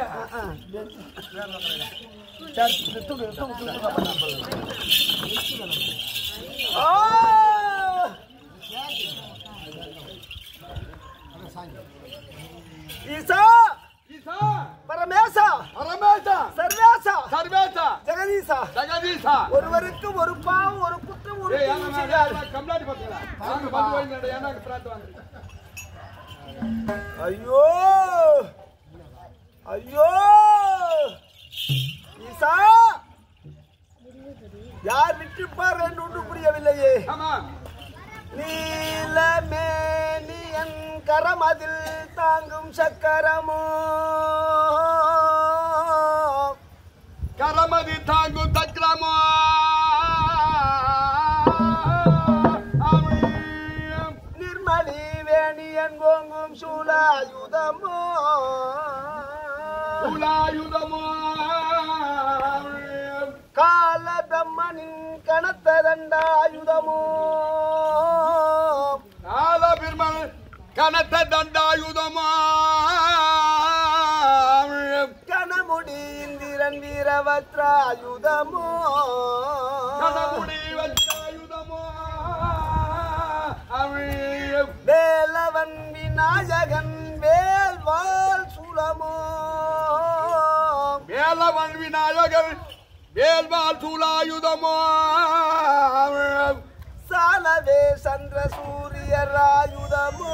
ஈசா ஈசா பரமேசா பரமேசா சர்வேசா சர்வேசா ஜெகதீசா ஜெகதீசா ஒருவருக்கு ஒரு பாவம் ஒரு குற்றம் ஒரு ஏய் தீங்கு யாங்க செய்தார். நான் கம்ப்ளைண்ட் பண்ணல நாங்க வந்து போய் நட எனக்கு பிரார்த்தனை வந்து ஐயோ ஐயோ ஈசா யார் விட்டுப்பார் என்று ஒன்றும் புரியவில்லையே ஆமா நீலமேனியன் கரமதில் தாங்கும் சக்கரமோ கரமதி தாங்கு தக்ரமோ நிர்மலி வேணியன் ஓங்கும் சூலாயுதமோ உலாயுதமோ கால பிரம்மனின் கனத்த தண்டாயுதமோ நால பெருமல் கனத்த தண்டாயுதமோ கனமுடி இந்திரன் வீரவத்ராயுதமோ கனமுடி வச்சாயுதமோ வேலவன் விநாயகன் வேல்வாள் சூலமோ வேலவன் விநாயகர் வேல்வால் சூலாயுதமோ சாலவே சந்திர சூரியராயுதமோ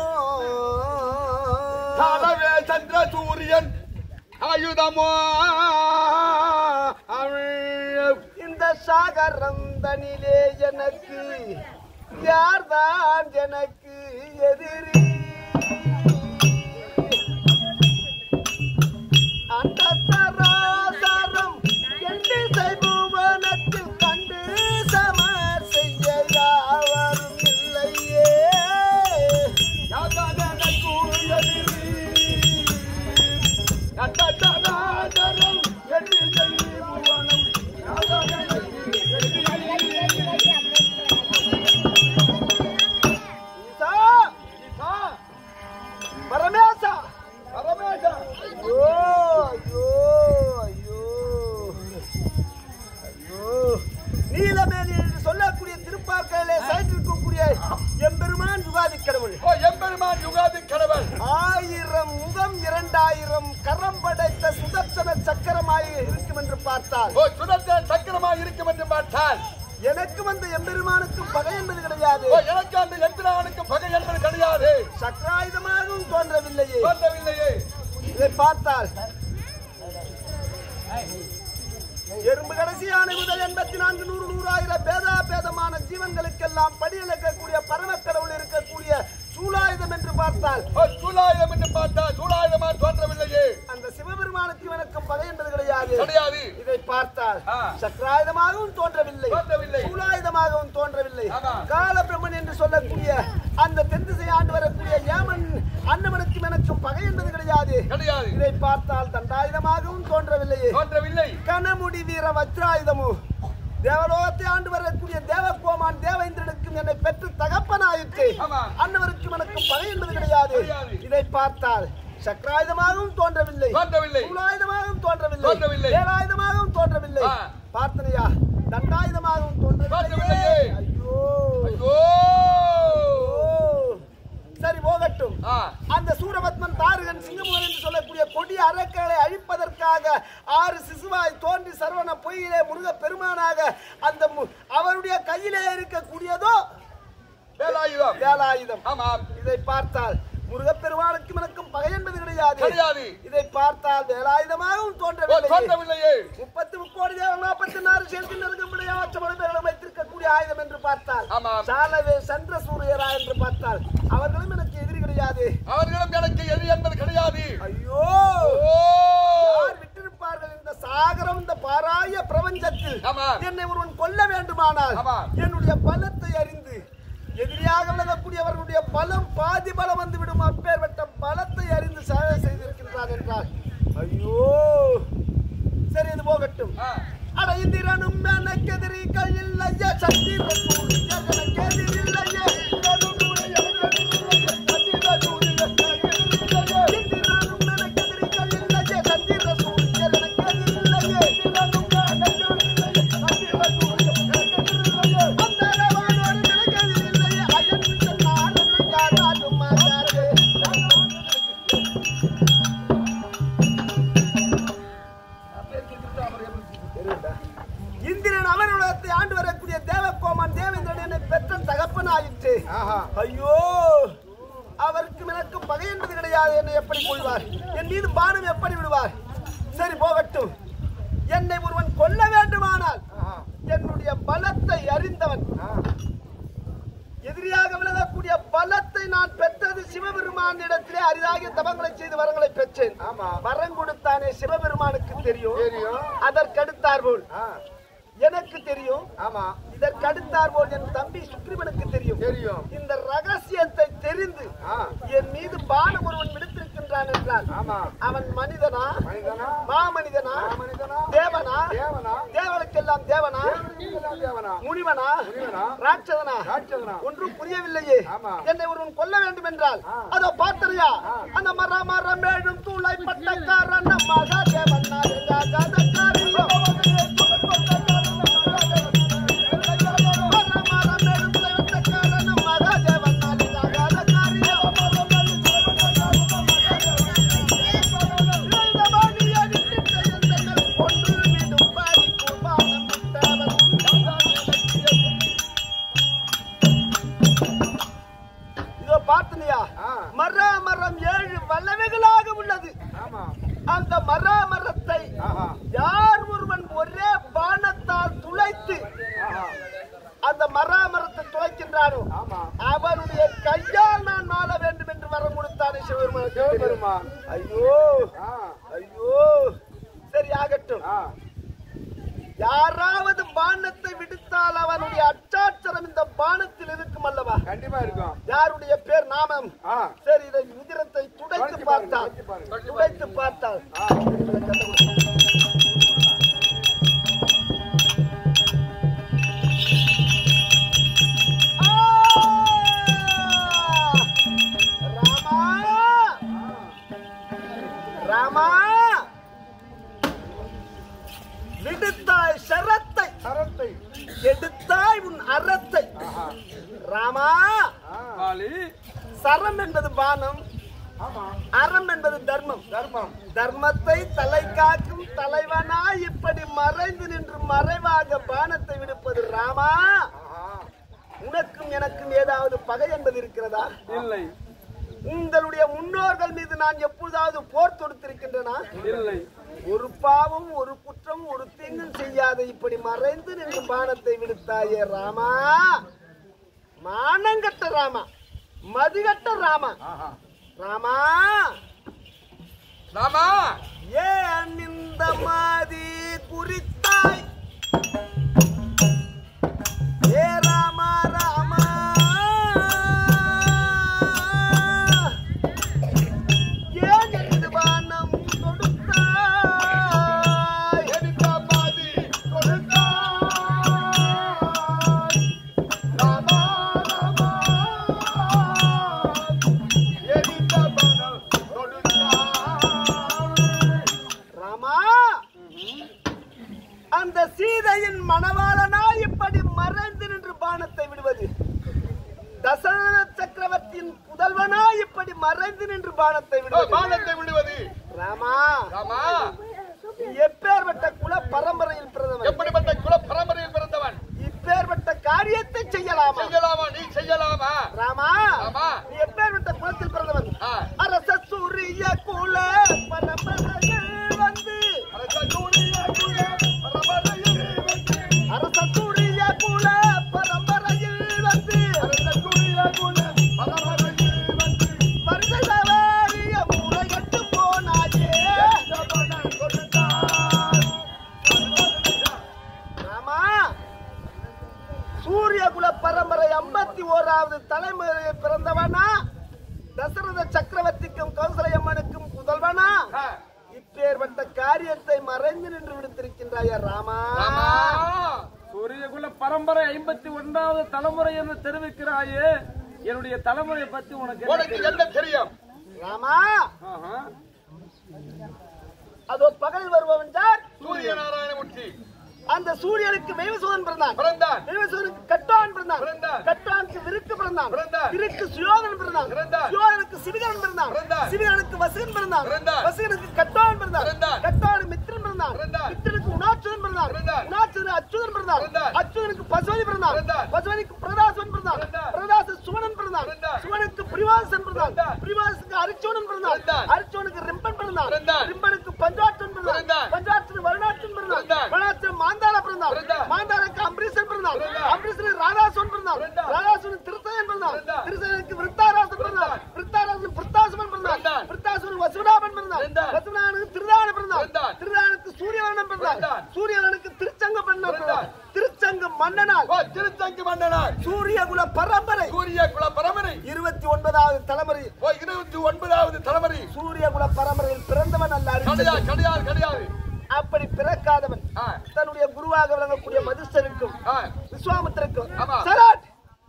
தானவே சந்திர சூரியன் ஆயுதமோ இந்த சாகரம் தனிலே எனக்கு யார்தான் எனக்கு எதிரி அந்த சராசரம் எண்டு செய்புவனத்தில் கண்டு சமர் செய்ய யாவரும் இல்லையே ஈசா பரமேசா ஐயோ ஐயோ ஐயோ ஐயோ நீலமேனி என்று சொல்லக்கூடிய திருப்பார்க்கையிலே சாய்ந்திருக்கக்கூடிய எம்பெருமான் யுகாதி கடவுள் எம்பெருமான் யுகாதி கடவுள் ஆயிரம் முகம் இரண்டாயிரம் கரம் படைத்த சுதர்சன சக்கரமாய் இருக்கும் என்று பார்த்தால் ஓ சுதந்திர சக்கரமாக இருக்கும் என்று பார்த்தால் எனக்கு வந்த எம்பெருமானுக்கு பகை என்பது கிடையாது ஓ எனக்கு அந்த எந்திரானுக்கு பகை என்பது கிடையாது சக்கராயுதமாகவும் தோன்றவில்லையே தோன்றவில்லையே இதை பார்த்தால் எறும்பு கடைசியான முதல் எண்பத்தி நான்கு நூறு நூறாயிரம் பேதா பேதமான ஜீவன்களுக்கெல்லாம் படியிழக்கக்கூடிய பரம கடவுள் இருக்கக்கூடிய சூலாயுதம் என்று பார்த்தால் ஓ சூலாயுதம் என்று பார்த்தால் சூலாயுதமா தோன்றவில்லையே அந்த சிவபெருமானுக்கு இவனுக்கும் பகை என்பது கிடையாது கிடையாது இதை பார்த்தால் ஆ. சக்கராயுதமாகவும் தோன்றவில்லை தோன்றவில்லை. சூலாயுதமாகவும் தோன்றவில்லை ஆமா. காலபிரம்மன் என்று சொல்லக்கூடிய அந்த தென் திசை ஆண்டு வரக்கூடிய ஏமன் அன்னவனுக்கும் எனக்கும் பகை என்பது கிடையாது கிடையாது இதை பார்த்தால் தண்டாயுதமாகவும் தோன்றவில்லையே தோன்றவில்லை கனமுடி வீர வஜ்ராயுதமும் தேவலோகத்தை ஆண்டு வரக்கூடிய தேவகோமான் தேவேந்திரனுக்கும் என்னை பெற்று தகப்பனாயிற்று ஆமா. அன்னவருக்கும் எனக்கும் பகை என்பது கிடையாது கிடையாது. இதை பார்த்தால் சக்கராயுதமாகவும் தோன்றவில்லை தோன்றவில்லை சூலாயுதமாகவும் தோன்றவில்லை தோன்றவில்லை. வேலாயுதமாகவும் தோன்றவில்லை ஆ. பார்த்தனையா தண்டாயுதமாகவும் தோன்றவில்லை தோன்றவில்லையே. ஐயோ ஐயோ ஓ. சரி போகட்டும் ஆ அந்த சூரபத்மன் தாருகன் சிங்கமுகன் என்று சொல்லக்கூடிய கொடிய அரக்கர்களை அழிப்பதற்காக ஆறு சிசுவாய் தோன்றி சரவண பொய்யிலே முருக பெருமானாக அந்த மு- அவருடைய கையிலே இருக்கக்கூடியதோ வேலாயுதம் வேலாயுதம் ஆமாம் இதை பார்த்தால் முருகப்பெருமானுக்கும் எனக்கும் பகை என்பது கிடையாது கிடையாது. இதை பார்த்தால் வேலாயுதமாகவும் ஓ, தோன்றவில்லை தோன்றவில்லையே முப்பத்தி முக்கோடி தேவன் நாற்பத்தி நாலு சேர்த்து நெருங்கமுடைய ஆற்றமடைமைகளும் வைத்திருக்கக்கூடிய ஆயுதம் என்று பார்த்தால் ஆமாம். சாலவே சந்திர சூரியரா என்று பார்த்தால் அவர்களும் எனக்கு எதிரி கிடையாது அவர்களும் எனக்கு எதிரி என்பது கிடையாது ஐயோ ஓ யார் விட்டிருப்பார்கள் இந்த சாகரம் இந்த பாராய பிரபஞ்சத்தில் ஆமாம். என்னை ஒருவன் கொல்ல வேண்டுமானால் ஆமாம். என்னுடைய பலத்தை அறிந்து எதிரியாக விலகக்கூடியவர்களுடைய பலம் பாதி பலம் வந்து விடும் அப்பேற்பட்ட பலத்தை அறிந்து சேவை செய்திருக்கின்றான் என்றால் ஐயோ சரி இது போகட்டும் ஆ. அட இந்திரனும் எனக்கெதிரி கையில்லையே சந்திரன் எனக்கெதிரில்லையே இந்திரனும் எனக்கெதிரி கையில்லையே சந்திர சூரியன் எனக்கெதிரில்லையே அந்தரவானோர் எனக்கெதிரில்லையே அயன் சொன்னான் காராலும் மாறாதே இந்திரன் அவனுலகத்தை ஆண்டு வரக்கூடிய தேவகோமான் தேவேந்திரன் என்னை பெற்ற தகப்பனாயிற்று ஐயோ அவருக்கு எனக்கு பகை என்பது கிடையாது என்னை எப்படி கொள்வார் என் மீது பானம் எப்படி விடுவார் சரி போகட்டும் என்னை ஒருவன் கொல்ல வேண்டுமானால் என்னுடைய பலத்தை அறிந்தவன் எதிரியாக விலகக்கூடிய பலத்தை நான் பெற்றது சிவபெருமான் இடத்திலே அரிதாகிய தபங்களை செய்து வரங்களை பெற்றேன் வரம் கொடுத்தானே சிவபெருமானுக்கு தெரியும் அதற்கடுத்தார் போல் எனக்கு தெரியும் ஆமா இதற்கடுத்தார் போல் என் தம்பி சுக்ரீவனுக்கு தெரியும் தெரியும். இந்த ரகசியத்தை தெரிந்து ஆ. என் மீது பானம் ஒருவன் விடுத்திருக்கின்றான் என்றால் ஆமா அவன் மனிதனா மனிதனா மாமனிதனா மனிதனா தேவனா தேவனா தேவனுக்கெல்லாம் தேவனா நீங்களாம் தேவனா முனிவனா முனிவனா? ராட்சதனா ராட்சதனா? ஒன்றும் புரியவில்லையே ஆமா. என்னை ஒருவன் கொல்ல வேண்டும் என்றால் அதோ பார்த்தறியா அந்த மர மரம் மேடும் தூளை பட்டக்காரன் மகாதேவன் காதக்காரியோ மர மரம் மேடும் தூளை பட்டக்காரன் மகாதேவன் காதக்காரியோ இந்த பாணியை விட்டு எந்தங்கள் கொன்று விடும் பாடிக்கு பானம் விட்டவன் இதோ பார்த்தனியா ஆ. மர மரம் ஏழு வல்லவைகளாக உள்ளது ஆமா அந்த மர மரத்தை ஆஹா யார் ஒருவன் ஒரே பானத்தால் துளைத்து ஆஹா அந்த மர மரத்தை துளைக்கின்றானோ ஆமா அவனுடைய கையால் நான் மாள வேண்டும் என்று வரம் கொடுத்தானே சிவபெருமான் சிவபெருமான் ஐயோ ஆ ஐயோ சரி ஆகட்டும் ஆ யாராவது பானத்தை விடுத்தால் அவனுடைய அச்சாட்சரம் இந்த பானத்தில் இருக்கும் அல்லவா கண்டிப்பா இருக்கும் யாருடைய பேர் நாமம் ஆ சரி இதை உதிரத்தை துடைத்து துடைத்து பாருங்க, பார்த்தால் துடைத்து பாருங்க. துடைத்து பார்த்தால் ஆ ஆ! ராமா ராமா விடுத்தாய் சரத்தை சரத்தை எடுத்தாய் உன் அறத்தை ஆஹா ராமா ஆ காளி சரம் என்பது பானம் ஆமா அறம் என்பது தர்மம் தர்மம் தர்மத்தை தலை காக்கும் தலைவனா இப்படி மறைந்து நின்று மறைவாக பானத்தை விடுப்பது ராமா ஆஹா உனக்கும் எனக்கும் ஏதாவது பகை என்பது இருக்கிறதா இல்லை உங்களுடைய முன்னோர்கள் மீது நான் எப்பொழுதாவது போர் தொடுத்திருக்கின்றனா இல்லை ஒரு பாவம் ஒரு குற்றம் ஒரு தீங்கும் செய்யாத இப்படி மறைந்து நின்று பானத்தை விடுத்தாயே ராமா மானங்கட்ட ராமா மதிகட்ட ராமா ஆஹா ராமா ராமா ஏன் இந்த மாதி குறித்தாய் ஏ ராமா ராமா ஏன் என்று வானம் கொடுத்தாய் எதிர்த்த பாதி கொடுத்தாய் ராமா ராமா எதிர்த்த பணம் கொடுத்தாய் அந்த சீதையின் மணவாளனா இப்படி மறைந்து நின்று பானத்தை விடுவது தசரத சக்கரவர்த்தியின் புதல்வனா இப்படி மறைந்து நின்று பானத்தை விடுவது பானத்தை விடுவது ராமா ஆமா நீ எப்பேற்பட்ட குல பரம்பரையில் பிறந்தவன் எப்படிப்பட்ட குல பரம்பரையில் பிறந்தவன் இப்பேற்பட்ட காரியத்தை செய்யலாமா செய்யலாமா நீ செய்யலாமா ராமா ஆமா. நீ எப்பேற்பட்ட குலத்தில் பிறந்தவன் ஆ. அரச சூரிய குல பரம்பரையில் வந்து அரச சூரிய குல பரம்பரையில் வந்து அரச சூரிய குல பரம்பரையில் வந்து வருஷ சவாரிய முறைகட்டு போனாயே ராமா சூரிய குல பரம்பரை ஐம்பத்தி ஓராவது தலைமுறையில் பிறந்தவனா தசரத சக்கரவர்த்திக்கும் கௌசலையம்மனுக்கும் புதல்வனா ஆ. இப்பேற்பட்ட காரியத்தை மறைந்து நின்று விடுத்திருக்கின்றாயா ராமா ஆமா சூரியகுல பரம்பரை ஐம்பத்தி ஒன்றாவது தலைமுறை என்று தெரிவிக்கிறாயே என்னுடைய தலைமுறை பத்தி உனக்கு என்ன உனக்கு தெரியும்? என்ன தெரியும் ராமா ஆஹா. அதோ பகல் வருபவன் யார் சூரிய நாராயணமூர்த்தி அந்த சூரியனுக்கு வெய்வசூதன் பிறந்தான் பிறந்தான் வெய்வசூதனுக்கு கட்டான் பிறந்தான் பிறந்தான். கட்டானுக்கு விருக்கு பிறந்தான் பிறந்தான். விருக்கு சுயோதன் பிறந்தான் பிறந்தான். சுயோதனுக்கு சிவிகன் பிறந்தான் பிறந்தான். சிவிகனுக்கு வசீகன் பிறந்தான் பிறந்தான். வசீகனுக்கு கட்டான் பிறந்தான் பிறந்தான். கட்டானு மித்திரன் பிறந்தான் பிறந்தான். மித்திரனுக்கு உணாச்சுதன் பிறந்தான் பிறந்தான். உணாச்சுதன் அச்சுதன் பிறந்தான் பிறந்தான். அச்சுதனுக்கு பசுவதி பிறந்தான் பிறந்தான். பசுவதிக்கு பிரதாசன் பிறந்தான் பிறந்தான். பிரதாச சுவனன் பிறந்தான் பிறந்தான். சுவனுக்கு பிரிவாசன் பிறந்தான் பிறந்தான். பிரிவாசுக்கு அரிச்சோனன் பிறந்தான் பிறந்தான். அரிச்சோனுக்கு ரிம்பன் பிறந்தான் பிறந்தான். ரிம்பனுக்கு பஞ்சாட்டன் பிறந்தான் பிறந்தான். பஞ்சாட்டன் வருணாட்டன் பிறந்தான் பிறந்தான். வருணாட்டன் மாந்தாள பிறந்தான் பிறந்தான். மாந்தாளுக்கு அம்பரீசன் பிறந்தான் பிறந்தான். அம்பரீசன் ராதாசன் பிறந்தான் பிறந்தான். ராதாசன் திருத்தயன் பிறந்தான் பிறந்தான். திருத்தயனுக்கு விருத்தாராசன் பிறந்தான் விருத்தாராசன் பிருத்தாசமன் பிறந்தான் பிறந்தான். விருத்தாசன் வசுடாபன் பிறந்தான் பிறந்தான். வசுடானுக்கு திருதான பிறந்தான் பிறந்தான். திருதானுக்கு சூரியவரணன் பிறந்தான் பிறந்தான். சூரியவரனுக்கு திருச்சங்க பிறந்தான் பிறந்தான். திருச்சங்க மன்னனால் ஓ திருத்தங்கு மன்னனார் சூரியகுல பரம்பரை சூரிய குல பரம்பரை இருபத்தி ஒன்பதாவது தலைமுறை ஓ இருபத்தி ஒன்பதாவது தலைமுறை சூரியகுல பரம்பரையில் பிறந்தவன் அல்ல கிடையாது அரிச்சந்திரன். கிடையாது கிடையாது அப்படி பிறக்காதவன் ஆ. தன்னுடைய குருவாக விளங்கக்கூடிய மதுசருக்கும் ஆ. விஸ்வாமித்திரக்கும் ஆமா. சராட்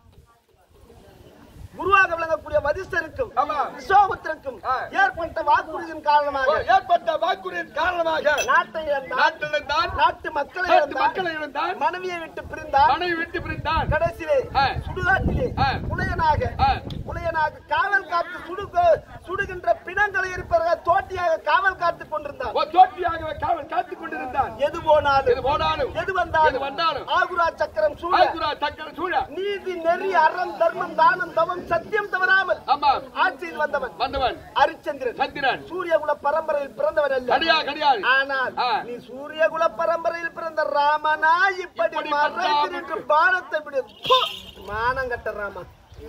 குருவாக விளங்கக்கூடிய வதிஷ்டருக்கும் ஆமா. விஸ்வாமித்திரக்கும் ஆ. ஏற்பட்ட வாக்குறுதியின் ஓ, காரணமாக ஏற்பட்ட வாக்குறுதியின் காரணமாக நாட்டை இழந்தான் நாட்டிலிருந்தான் நாட்டு மக்களை நாட்டு இழந்தான் மக்களை இழந்தான் மனைவியை விட்டு பிரிந்தான் மனைவி விட்டு பிரிந்தான் கடைசியிலே ஆ. சுடுகாட்டிலே ஆ. புலையனாக ஆ. புலையனாக காவல் காத்து சுடுக சுடுகின்ற பிணங்களை இருப்பதாக தோட்டியாக காவல் காத்துக் கொண்டிருந்தான் ஓ தோட்டியாக காவல் காத்துக் கொண்டிருந்தான் எது போனாலும் இது போனாலும் எது வந்தாலும் எது வந்தாலும் ஆகுரா சக்கரம் சூழ ஆகுரா சக்கர சூழ நீதி நெறி அறம் தர்மம் தானம் தவம் சத்தியம் தவறாமல் ஆமா ஆட்சியில் வந்தவன் வந்தவன் ஹரிச்சந்திரன் சந்திரன் சூரியகுல பரம்பரையில் பிறந்தவன் அல்ல கிடையாது கிடையாது ஆனால் ஆ. நீ சூரியகுல பரம்பரையில் பிறந்த ராமனா இப்படி இப்படி மறைந்து பட்டாபுக்கு. நின்று பானத்தை விடு பு! மானம் கட்ட ராமா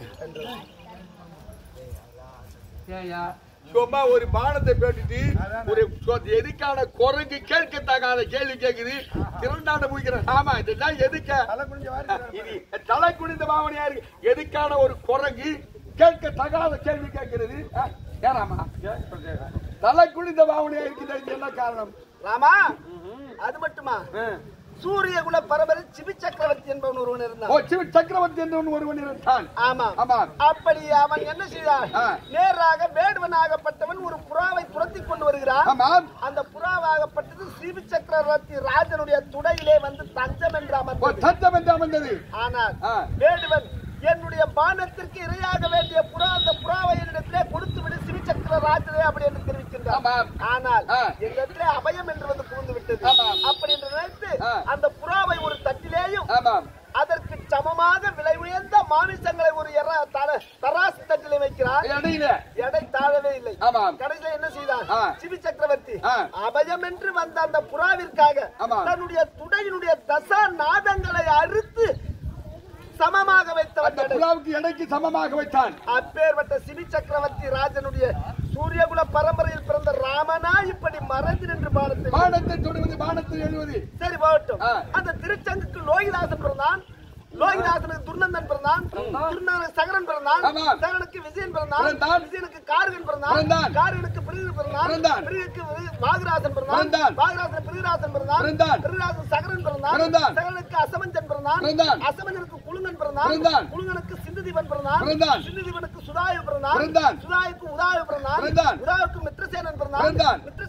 சும்மா ஒரு பானத்தை பேட்டிட்டு ஒரு சொ- எதுக்கான குரங்கு கேட்கத்தகாத கேள்வி கேக்குது திரண்டாண்ட முடிக்கிறேன் ஆமா இதெல்லாம் எதுக்க இது தலை குனிந்த பாவனையா இருக்கு எதுக்கான ஒரு குரங்கு கேட்க தகாத கேள்வி கேட்கிறது ஆ, ஏறாமா தலை குனிந்த பாவனையா இருக்குது இதுக்கு என்ன காரணம் ராமா அது மட்டுமா சூரியகுல பரம்பரை சிபி சக்கரவர்த்தி என்பவன் ஒருவன் ஓ இருந்தான் சிவ சக்கரவர்த்தி என்று ஒருவன் இருந்தான் ஆமா ஆமா அப்படி அவன் என்ன செய்தான் ஆ. நேராக வேடுவனாகப்பட்டவன் ஒரு புறாவை துரத்தி கொண்டு வருகிறான் ஆமாம் அந்த புறாவாகப்பட்டது ஸ்ரீவி சக்கரவர்த்தி ராஜனுடைய துடையிலே வந்து தஞ்சம் என்று ஓ அமர்ந்தது சத்தம் என்று அமர்ந்தது ஆனால் ஆ. வேடுவன் என்னுடைய பானத்திற்கு இரையாக வேண்டிய புறா அந்த புறாவை என்னிடத்திலே கொடுத்து விடு ஸ்ரீ சக்கர ராஜனே அப்படி என்று தெரிவிக்கின்றான் ஆமாம். ஆனால் ஆ. எங்களிடத்திலே அபயம் என்று வந்து புகுந்து விட்டது ஆமாம். அப்படி என்று நினைத்து ஆ. அந்த புறாவை ஒரு தட்டிலேயும் ஆமாம் அதற்கு சமமாக விலை உயர்ந்த மாமிசங்களை ஒரு எற- தர- தராசு தட்டிலே வைக்கிறார் இடையில எடை தாழவே இல்லை ஆமாம் கடைசியில என்ன செய்தார் ஆ. சிவி சக்கரவர்த்தி ஆ. அபயம் என்று வந்த அந்த புறாவிற்காக ஆமா. தன்னுடைய துடையினுடைய தசா நாதங்களை அறுத்து சமமாக வைத்தவன் அந்த எடை. புறாவுக்கு எடைக்கு சமமாக வைத்தான் அப்பேற்பட்ட சிவி சக்கரவர்த்தி ராஜனுடைய சூரியகுல பரம்பரையில் பிறந்த ராமனா இப்படி மறைந்து நின்று பாடத்தை பானத்தை தொடுவது பானத்தை எழுவது சரி போகட்டும் ஆ. அந்த திருச்சங்குக்கு லோகிதாசன் பிறந்தான் லோகிதாசனுக்கு துர்நந்தன் பிறந்தான் துர்நந்தனுக்கு சகரன் பிறந்தான் ஆமா. சகரனுக்கு விஜயன் பிறந்தான் பிறந்தான். விஜயனுக்கு கார்கன் பிறந்தான் பிறந்தான். கார்கனுக்கு பிரிகு பிறந்தான் பிறந்தான். பிரிகுக்கு வி- வாகராசன் பிறந்தான் பிறந்தான். வாகராசன் பிரிகராசன் பிறந்தான் பிறந்தான். பிரிகராசன் சகரன் பிறந்தான் பிறந்தான். சகரனுக்கு அசமஞ்சன் பிறந்தான் பிறந்தான். அசமஞ்சனுக்கு குழுங்கன் பிறந்தான் பிறந்தான். குழுங்கனுக்கு சிந்துதீவன் பிறந்தான் பிறந்தான். சிந்துதீவனுக்கு சுதாயு பிறந்தான் பிறந்தான். சுதாயுக்கு உதாயு பிறந்தான் பிறந்தான். உதாயுக்கு மித்ரசேனன் பிறந்தான் பிறந்தான். மித்ரசேனுக்கு வசு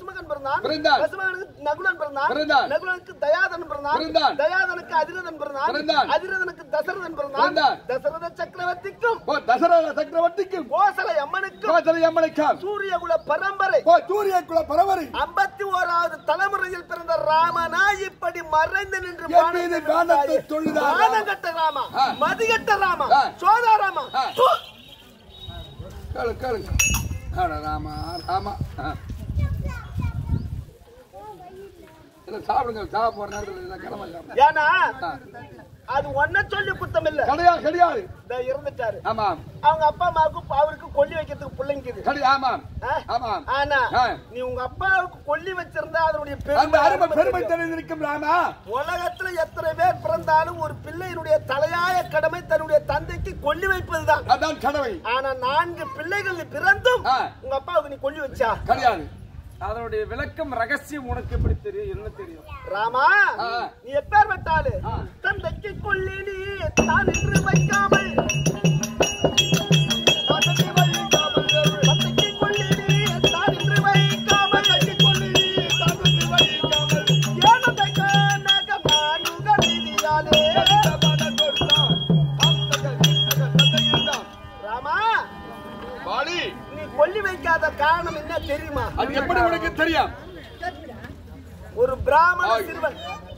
பசுமகன் பிறந்தான் பிறந்தான். பசுமகனுக்கு நகுலன் பிறந்தான் பிறந்தான். நகுலனுக்கு தயாதன் பிறந்தான் பிறந்தான். தயாதனுக்கு அதிரதன் பிறந்தான் பிறந்தான். அதிரதனுக்கு தசரதன் பிறந்தான் பிறந்தான். தசரத சக்கரவர்த்திக்கும் ஓ தசரத சக்கரவர்த்திக்கும் கோசலை அம்மனுக்கும் கோசலை அம்மனுக்கும் சூரியகுல பரம்பரை ஓ சூரிய குல பரவரை ஐம்பத்தி ஓராவது தலைமுறையில் பிறந்த ராமனா இப்படி மறைந்து நின்று என் மீது பானத்தை தொழுதார் மானங்கட்ட ராமா ஆ. மதிகட்ட ராமா ஆ. சோதா ராமா ஆ. தூ. கேளு கேளு அட ராமா ராமா ஆ. இல்ல சாப்பிடுங்க சாப்பிட போற நேரத்துல இல்ல கிளம்ப சாப்பிடுங்க. ஏன்னா ஆ. அது ஒன்ன சொல்லி குத்தம் இல்ல கிடையாது கிடையாது இந்த இறந்துட்டாரு ஆமாம் அவங்க அப்பா அம்மாவுக்கு அவருக்கு கொல்லி வைக்கிறதுக்கு பிள்ளைங்குது கிடையாது ஆமாம் ஆ? ஆமாம் ஆனா ஆ. நீ உங்க அப்பாவுக்கு கொல்லி வச்சிருந்தா அதனுடைய அந்த பெருமை அருமை பெருமை தெரியும். தெரிந்திருக்கும் ராமா உலகத்துல எத்தனை பேர் பிறந்தாலும் ஒரு பிள்ளையினுடைய தலையாய கடமை தன்னுடைய தந்தைக்கு கொல்லி வைப்பதுதான் அதான் கடவை ஆனா நான்கு பிள்ளைகள் பிறந்தும் ஆ. உங்க அப்பாவுக்கு நீ கொல்லி வச்சா கிடையாது அதனுடைய விளக்கம் ரகசியம் உனக்கு எப்படி தெரியும் என்ன தெரியும் ராமா ஆ. நீ எப்பேர் விட்டாலு ஆ. தந்தைக்கு கொல்லி நீ தான் என்று வைக்காமல் தந்தைக்கு வைக்காமல், தந்தைக்கு கொல்லி நீ தான் என்று வைக்காமல், தந்தைக்கு கொல்லி நீ தான் என்று வைக்காமல், ஏனதை கனகமான உகநீதியாலே. ராமா பாலி நீ கொல்லி வைக்காத காரணம் என்ன தெரியுமா அது எப்படி உனக்கு தெரியும் ஒரு பிராமண ஆ. சிறுவன்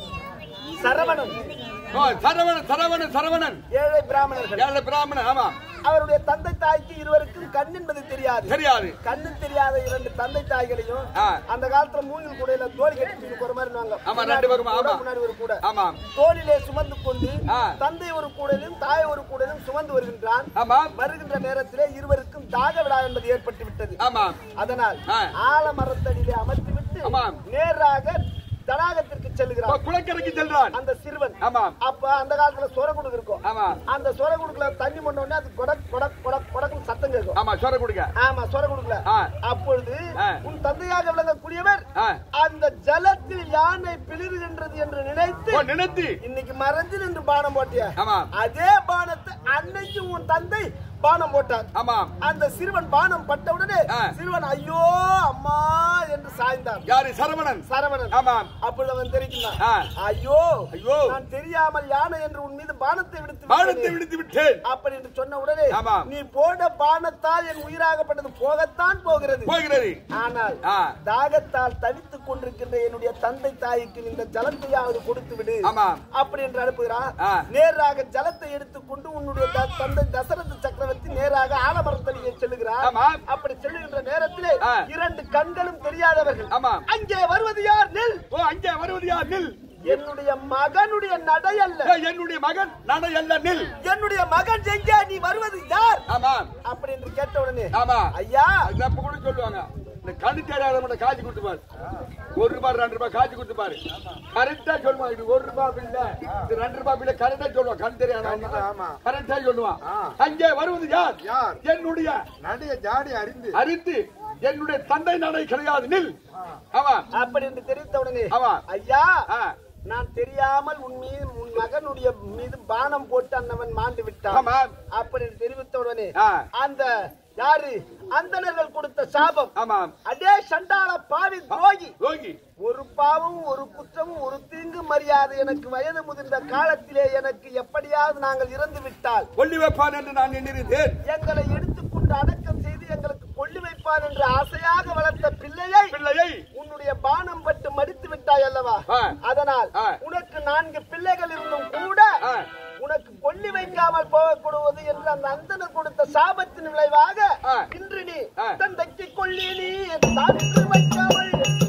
சரவணன் ஓ சரவணன் சரவணன் சரவணன் ஏழை பிராமணர்கள் ஏழை பிராமணன் ஆமா அவருடைய தந்தை தாய்க்கு இருவருக்கும் கண் என்பது தெரியாது தெரியாது கண்ணு தெரியாத இரண்டு தந்தை தாய்களையும் ஆ. அந்த காலத்துல மூங்கில் கூடையில தோல் கட்டி தூக்கி போற மாதிரி இருந்தாங்க. ஆமா, முன்னாடி ரெண்டு பக்கமா, ஒரு கூட, ஆமா. முன்னாடி ஒரு கூட ஆமாம் தோளிலே சுமந்து கொண்டு ஆ. தந்தை ஒரு கூடையிலும் தாய் ஒரு கூடையிலும் சுமந்து வருகின்றான் ஆமாம் வருகின்ற நேரத்திலே இருவருக்கும் தாக விழா என்பது ஏற்பட்டு விட்டது ஆமாம் அதனால் ஆ. ஆலமரத்தடியிலே அமர்த்தி விட்டு ஆமாம். நேராக தடாகத்திற்கு ஓ, செல்கிறான் குளக்கரைக்கு சென்றான் அந்த சிறுவன் ஆமாம் அப்ப அந்த காலத்துல சொரகுடு இருக்கும் ஆமாம் அந்த சொரகுடுக்குள்ள தண்ணி பண்ண உடனே அது கொடக் கொடக் கொடக் கொடக்குன்னு சத்தம் கேட்கும் ஆமா சொர கொடுங்க ஆமா சொரகுடுக்குல ஆ. அப்பொழுது ஆ. உன் தந்தையாக விளங்கக்கூடியவர் ஆ. அந்த ஜலத்தில் யானை பிளிருகின்றது என்று நினைத்து ஓ நினைத்து இன்னைக்கு மறைஞ்சு நின்று பானம் போட்டிய ஆமாம் அதே பானத்தை அன்னைக்கு உன் தந்தை பானம் போட்டார் ஆமாம் அந்த சிறுவன் பானம் பட்டவுடனே ஆ. சிறுவன் ஐயோ அம்மா என்று சாய்ந்தான் யாரு சரவணன் சரவணன் ஆமாம் அப்பொழுது அவன் தெரிவிக்கிறான் ஆ. ஐயோ ஐயோ. நான் தெரியாமல் யானை என்று உன் மீது பானத்தை விடுத்து பானத்தை விட்டேனே." விடுத்து விட்டேன் அப்படி என்று சொன்ன உடனே ஆமாம். நீ போட பானத்தால் என் உயிராகப்பட்டது போகத்தான் போகிறது போகிறது ஆனால் ஆ. தாகத்தால் தவித்துக் கொண்டிருக்கின்ற என்னுடைய தந்தை தாய்க்கு இந்த ஜலத்தையாவது கொடுத்து விடு ஆமாம் அப்படி என்று அனுப்புகிறான் ஆ. நேராக ஜலத்தை எடுத்துக்கொண்டு உன்னுடைய த- தந்தை தசரத சக்கரவர்த்தி நேராக ஆலமரத்தடியை செல்லுகிறார் ஆமாம். அப்படி செல்லுகின்ற நேரத்திலே ஆ. இரண்டு கண்களும் தெரியாதவர்கள் ஆமாம் அங்கே வருவது யார் நெல் ஓ அங்கே வருவது யார் நில் என்னுடைய மகனுடைய நடை அல்ல ஏ, என்னுடைய மகன் நடை அல்ல நில் என்னுடைய மகன் எங்கே நீ வருவது யார் ஆமாம் அப்படி என்று கேட்ட உடனே ஆமா ஐயா அது அப்ப கூட சொல்லுவாங்க இந்த கண்ணு தெரியாத மட்டும் காய்ச்சி கொடுத்து பாரு ஒரு ரூபாய் ரெண்டு ரூபாய் காய்ச்சி கொடுத்து பாரு கரெக்டா சொல்லுவான் இது ஒரு ரூபாய் பில்ல இது ரெண்டு ரூபாய் பில்ல கரெக்டா சொல்லுவான் கண் தெரியாத கரெக்டா சொல்லுவான் அங்கே வருவது யார் யார்? என்னுடைய நடைய ஜாடி அறிந்து அறிந்து என்னுடைய தந்தை நடை கிடையாது நில் ஆமா அப்படி என்று தெரிவித்த உடனே ஆமா. ஐயா ஆ, நான் தெரியாமல் உன் மீது உன் மகனுடைய மீது பானம் போட்டு அன்னவன் மாண்டு விட்டான் ஆமா அப்படி என்று தெரிவித்த உடனே ஆ. அந்த யாரு அந்தணர்கள் கொடுத்த சாபம் ஆமாம் அடே சண்டாள பாவி துரோகி யோகி ஒரு பாவம் ஒரு குற்றமும் ஒரு தீங்கு மரியாதை எனக்கு வயது முதிர்ந்த காலத்திலே எனக்கு எப்படியாவது நாங்கள் இறந்து விட்டால் கொல்லி வைப்பான் என்று நான் எண்ணிருந்தேன் எங்களை எடுத்துக்கொண்டு அடக்கம் செய்து எங்களுக்கு கொல்லி வைப்பான் என்று ஆசையாக வளர்த்த பிள்ளையை பிள்ளையை உன்னுடைய பானம் பட்டு மடித்து விட்டாய் அல்லவா ஆ. அதனால் ஆ. உனக்கு நான்கு பிள்ளைகள் இருந்தும் கூட ஆ. உனக்கு கொல்லி வைக்காமல் போகக்கூடுவது என்று அந்த அந்தனர் கொடுத்த சாபத்தின் விளைவாக ஆ. இன்று நீ ஆ. தந்தைக்கு கொல்லி நீ தானின்று வைக்காமல்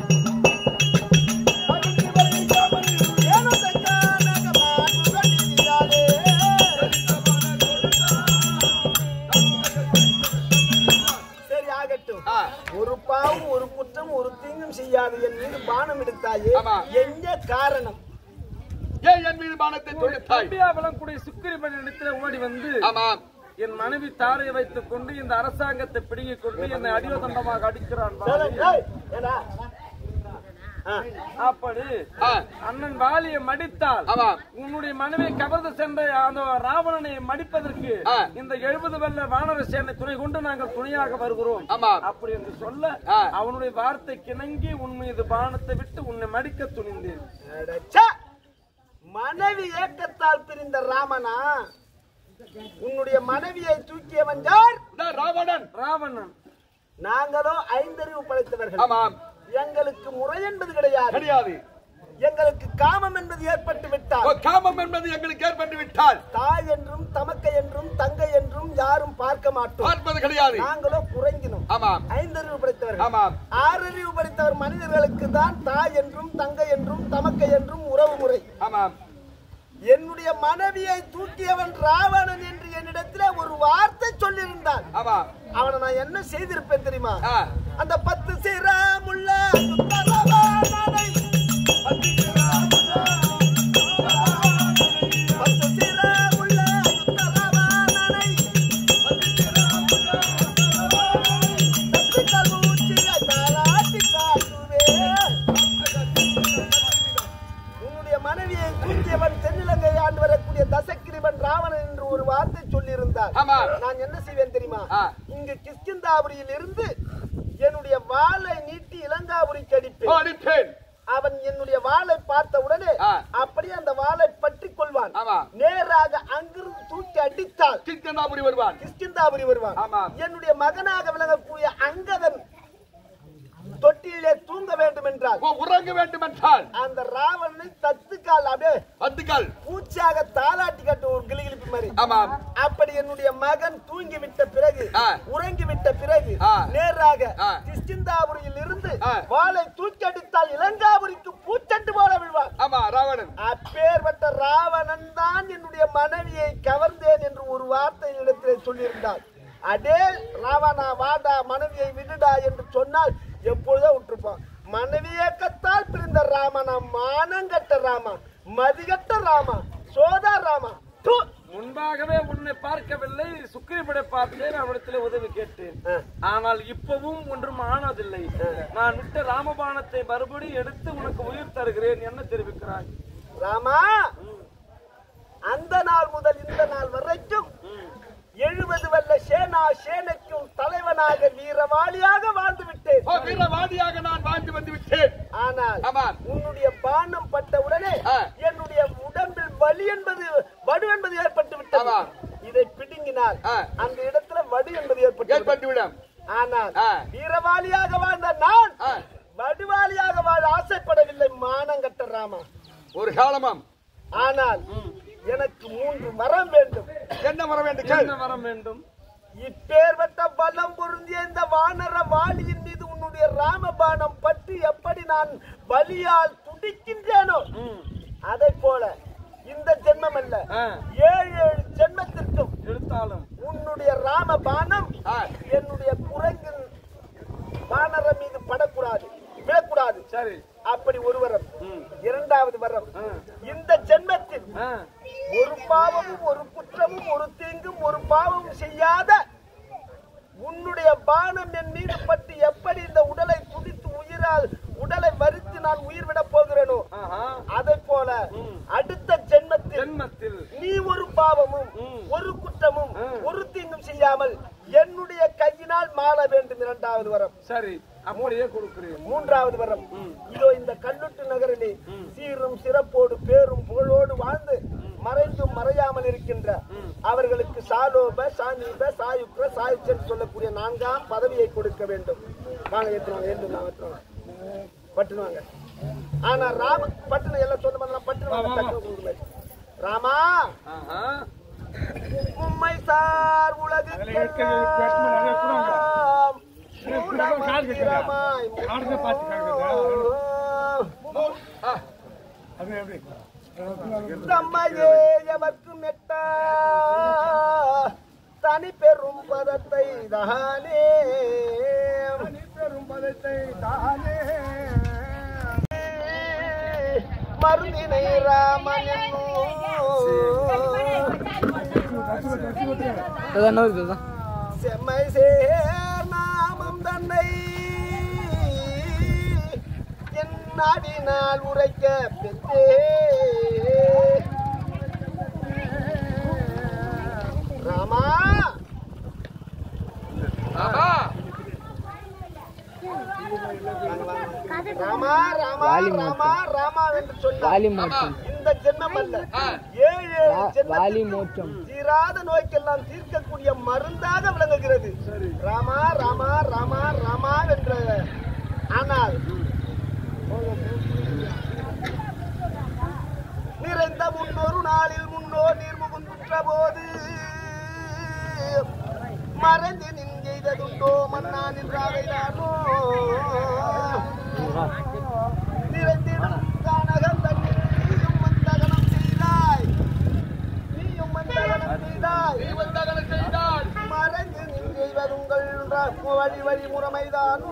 தானின்று வைக்காமல் ஏனோ தக்கானக மாற்றுதலினாலே. சரி ஆகட்டும் ஆ. ஒரு பாவம் ஒரு குற்றம் ஒரு தீங்கும் செய்யாது என் மீது பானம் எடுத்தாயே ஆமா. என்ன காரணம் ஏன் என் மீது பானத்தை தொடுத்தாய் இந்தியா விளங்கக்கூடிய சுக்கிரிமணி இடத்துல ஓடி வந்து ஆமாம் என் மனைவி தாரையை வைத்துக் கொண்டு இந்த அரசாங்கத்தை பிடுங்கிக் கொண்டு என்னை அடியோதண்டமாக அடிக்கிறான் பாவி. ஏய், ஏடா? அப்படி அண்ணன் வாலியை மடித்தால் உன்னுடைய மனைவி கவர்ந்து சென்ற அந்த ராவணனை மடிப்பதற்கு இந்த எழுபது வெள்ள வானர சேனை துணை கொண்டு நாங்கள் துணையாக வருகிறோம் அப்படி என்று சொல்ல அவனுடைய வார்த்தை கிணங்கி உன் மீது பானத்தை விட்டு உன்னை மடிக்க துணிந்தேன் அடச்சே! மனைவி ஏக்கத்தால் பிரிந்த ராமனா உன்னுடைய மனைவியை தூக்கியவன் யார் ராவணன் ராவணன் நாங்களோ ஐந்தறிவு படைத்தவர்கள் ஆமாம் எங்களுக்கு முறை என்பது கிடையாது கிடையாது எங்களுக்கு காமம் என்பது ஏற்பட்டு விட்டால் ஓ, காமம் என்பது எங்களுக்கு ஏற்பட்டு விட்டால் தாய் என்றும் தமக்கை என்றும் தங்கை என்றும் யாரும் பார்க்க மாட்டோம் பார்ப்பது கிடையாது நாங்களோ குறைங்கினோம் ஆமாம் ஐந்தறிவு படைத்தவர்கள் ஆமாம் ஆறறிவு படைத்தவர் மனிதர்களுக்கு தான் தாய் என்றும் தங்கை என்றும் தமக்கை என்றும் உறவு முறை ஆமாம் என்னுடைய மனைவியை தூக்கியவன் ராவணன் என்று என்னிடத்திலே ஒரு வார்த்தை சொல்லியிருந்தான் ஆமாம் அவனை நான் என்ன செய்திருப்பேன் தெரியுமா ஆ. அந்த பத்து சிராமுள்ள சுந்தரவாணனை, பத்து சிராமுள்ள பத்து சிராமுள்ள சுந்தரவாணனை, பத்து சிராமுள்ள சத்து கல்வூச்சிய தாலாட்டி காட்டுவேன். உன்னுடைய மனைவியை தூக்கியவன் தென்னிலங்கை ஆண்டு வரக்கூடிய தசக்கிரிவன் ராவணன் என்று ஒரு வார்த்தை சொல்லியிருந்தார் ஆமா. நான் என்ன செய்வேன் தெரியுமா ஆ. இங்கு கிஷ்கிந்தாபுரியில் இருந்து என்னுடைய வாளை நீட்டி இளங்காபுரிக்கு ஓ, அடிப்பேன் அடிப்பேன் அவன் என்னுடைய வாளை பார்த்த உடனே ஆ. அப்படியே அந்த வாளை பற்றி கொள்வான் ஆமா. நேராக அங்கிருந்து தூக்கி அடித்தால் கிஷ்கந்தாபுரி வருவான் கிஷ்கிந்தாபுரி வருவான் ஆமா. என்னுடைய மகனாக விளங்கக்கூடிய அங்கதன் தொட்டியிலே தூங்க வேண்டும் என்றால் ஓ, உறங்க வேண்டும் என்றால் அந்த ராவணனை தத்துக்கால் அப்படியே வந்துக்கள் பூச்சியாக தாலாட்டி கட்டும் ஒரு கிளிகிழிப்பு மாதிரி ஆமாம் அப்படி என்னுடைய மகன் தூங்கி விட்ட பிறகு ஆ. உறங்கி விட்ட பிறகு ஆ. நேராக ஆ. கிஷ்கிந்தாபுரியில் இருந்து ஆ. வாளை தூக்கி அடித்தால் இளங்காபுரிக்கு பூச்சட்டு போல விழுவான் ஆமா ராவணன் அப்பேற்பட்ட ராவணன் தான் என்னுடைய மனைவியை கவர்ந்தேன் என்று ஒரு வார்த்தை இடத்திலே சொல்லியிருந்தார் அடே ராவணா வாடா மனைவியை விடுடா என்று சொன்னால் எப்பொழுதோ விட்டுருப்பான் மனைவி ஏக்கத்தால் பிரிந்த ராமனா மானங்கட்ட ராமா மதிகட்ட ராமா சோதா ராமா து. முன்பாகவே உன்னை பார்க்கவில்லை சுக்கிரிபடை பார்த்தேன் அவரிடத்தில் உதவி கேட்டேன் ஆ. ஆனால் இப்பவும் ஒன்றும் ஆனதில்லை நான் விட்ட ராமபாணத்தை மறுபடி எடுத்து உனக்கு உயிர் தருகிறேன் என்ன தெரிவிக்கிறாய் ராமா அந்த நாள் முதல் இந்த நாள் வரைக்கும் எழுபது வல்ல சேனா சேனைக்கும் தலைவனாக வீரவாளியாக வாழ்ந்து விட்டேன் ஓ, வீரவாதியாக நான் வாழ்ந்து வந்து விட்டேன் ஆனால் ஆமாம் உன்னுடைய பானம் பட்ட உடனே ஆ. என்னுடைய உடம்பில் வலி என்பது வடு என்பது ஏற்பட்டு விட்டது ஆமாம். இதை பிடுங்கினால் ஆ. அந்த இடத்துல வடு என்பது ஏற்பட்டு விட்டது. ஏற்பட்டு விடும் ஆனால் ஆ. வீரவாளியாக வாழ்ந்த நான் ஆ. வடுவாளியாக வாழ ஆசைப்படவில்லை மானங்கட்ட ராமா ஒரு காலமாம் ஆனால் எனக்கு மூன்று மரம் வேண்டும் என்ன வர வேண்டும் கேள் என்ன வர வேண்டும் இப்பேர்பட்ட பலம் பொருந்திய இந்த வானர வாளியின் மீது உன்னுடைய ராமபானம் பற்றி எப்படி நான் பலியால் துடிக்கின்றேனோ அதை போல இந்த ஜென்மம் அல்ல ஆ. ஏழு ஏழு ஜென்மத்திற்கும் எடுத்தாலும் உன்னுடைய ராமபானம் ஆ. என்னுடைய குரங்கின் வானர மீது படக்கூடாது விழக்கூடாது சரி அப்படி ஒரு வரம் இரண்டாவது வரம் ஆ. இந்த ஜென்மத்தில் ஆ. ஒரு பாவமும் ஒரு குற்றமும் ஒரு தீங்கும் ஒரு பாவமும் செய்யாத உன்னுடைய பானம் என் மீது பட்டு எப்படி இந்த உடலை துடித்து உயிரால் உடலை வரித்து நான் உயிர் விட போகிறேனோ ஆஹா. அதை போல அடுத்த ஜென்மத்தில் ஜென்மத்தில் நீ ஒரு பாவமும் ம். ஒரு குற்றமும் ம். ஒரு தீங்கும் செய்யாமல் என்னுடைய கையினால் மாள வேண்டும் இரண்டாவது வரம் சரி அப்படியே கொடுக்கிறேன் மூன்றாவது வரம் இதோ இந்த கல்லுட்டு நகரிலே சீரும் சிறப்போடு பேரும் புகழோடு வாழ்ந்து மறைந்தும் மறையாமல் இருக்கின்ற அவர்களுக்கு சாலோப சாநீப சாயுக்ர சாயுச்சன் சொல்லக்கூடிய நான்காம் பதவியை கொடுக்க வேண்டும் வாங்க ஏற்றுவாங்க ஏற்றுவாங்க ஏற்றுவாங்க பட்டுவாங்க ஆனா ராம பட்டுன எல்லாம் சொன்ன மாதிரி பட்டுவாங்க டக்குனு கொடுக்கல. ராமா ஆஹா. உம்மை சார் உலகுக்கெல்லாம் மூலமந்திரமாய் தம்மையே எவர்க்கும் எட்டா தனி பெரும் பதத்தை தானே பெரும் பதத்தை தானே மருந்தினை ராமன் செம்மை சேர் நாமம் தன்னை என் நாடினால் உரைக்க பெற்றே ராமா ராமா ராமா ராமா ராமா என்று சொன்னார் இந்த ஜென்மம் அல்ல ஏழு ஏழு ஜென்மத்திற்கு தீராத நோய்க்கெல்லாம் தீர்க்கக்கூடிய மருந்தாக விளங்குகிறது ராமா ராமா ராமா ராமா என்ற ஆனால் நிறைந்த முன்னொரு நாளில் முன்னோர் நீர் முகுந்துற்ற போது மறைந்து நின்றதுண்டோ மன்னா நின்றாகைதானோ நிறைந்திடும் கானகம் தன்னில் நீயும் வந்தகனம் செய்தாய் நீயும் வந்தகனம் செய்தாய் நீ வந்தகனம் செய்தாய் மறைந்து நின்றதுங்கள் வழி வழி முறைமைதானோ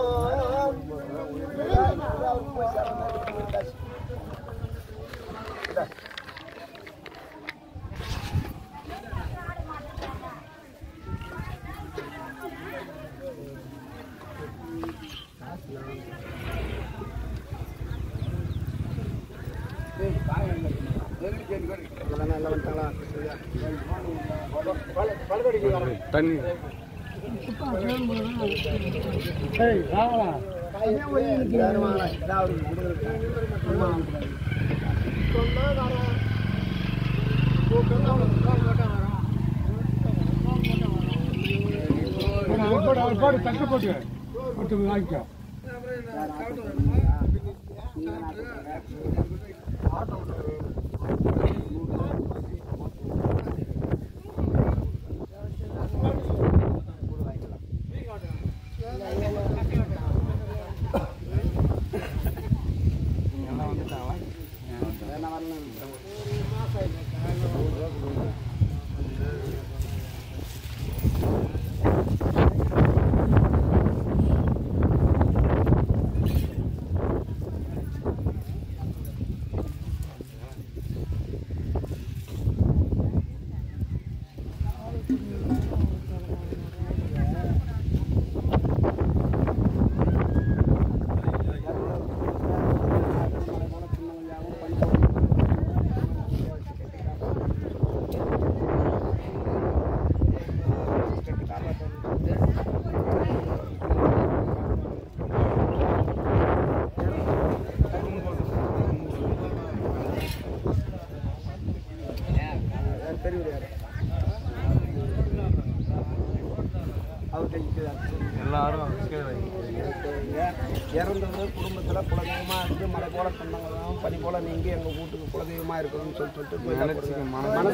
இறந்தது குடும்பத்துல குலதெய்வமா இருந்து மலை போல சொந்தங்களும் பனி போல நீங்க எங்க வீட்டுக்கு குலதெய்வமா இருக்கணும்னு சொல்லி சொல்லிட்டு போயிட்டா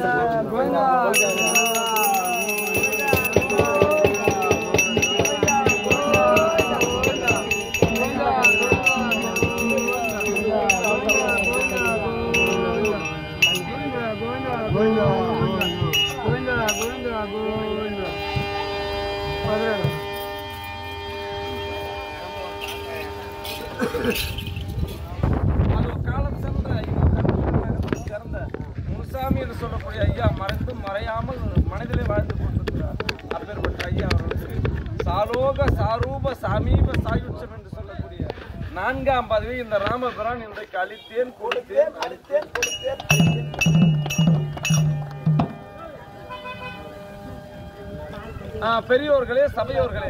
மனசு அது ஒரு காலம் சென்ற ஐயா, கர்நாடகத்தில் சிறந்த முனுசாமி என்று சொல்லக்கூடிய ஐயா மறைந்து மறையாமல் மனதிலே வாழ்ந்து கொண்டிருக்கிறார் அப்பேற்பட்ட ஐயா அவர்களுக்கு சாலோக சாரூப சமீப சாயுட்சம் என்று சொல்லக்கூடிய நான்காம் பதவி இந்த ராமபிரான் இன்றைக்கு அளித்தேன் கொடுத்தேன் அடித்தேன் கொடுத்தேன் அடித்தேன். ஆ, பெரியோர்களே சபையோர்களே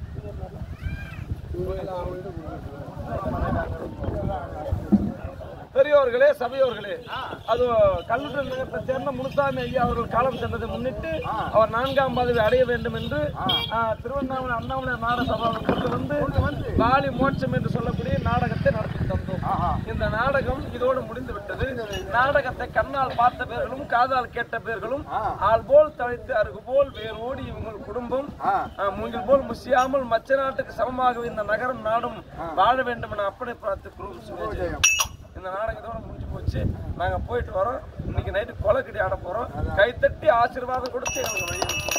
பெரியோர்களே சபையோர்களே அது கல்லுற்றல் நகரத்தை சேர்ந்த முனுசாமி ஐயா அவர்கள் காலம் சென்றதை முன்னிட்டு அவர் நான்காம் பதவி அடைய வேண்டும் என்று ஆ, திருவண்ணாமலை அண்ணாமலை நாடக சபாவில் கொண்டு வந்து வாலி மோட்சம் என்று சொல்லக்கூடிய நாடகத்தை நடத்தி தந்தோம் இந்த நாடகம் இதோடு முடிந்து விட்டது நாடகத்தை கண்ணால் பார்த்த பேர்களும் காதால் கேட்ட பேர்களும் ஆள் போல் தழைத்து அருகு போல் வேரோடி இவங்கள் குடும்பம் ஆ, மூங்கில் போல் முசியாமல் மச்ச நாட்டுக்கு சமமாக இந்த நகரம் நாடும் வாழ வேண்டும் என அப்படி பார்த்து குரு சுவேஜயம் இந்த நாடகத்தோட முடிஞ்சு போச்சு நாங்க போயிட்டு வரோம் இன்னைக்கு நைட்டு கொலை கட்டி ஆட போறோம் கைத்தட்டி ஆசீர்வாதம் கொடுத்து எங்களுக்கு வழி அனுப்புங்க.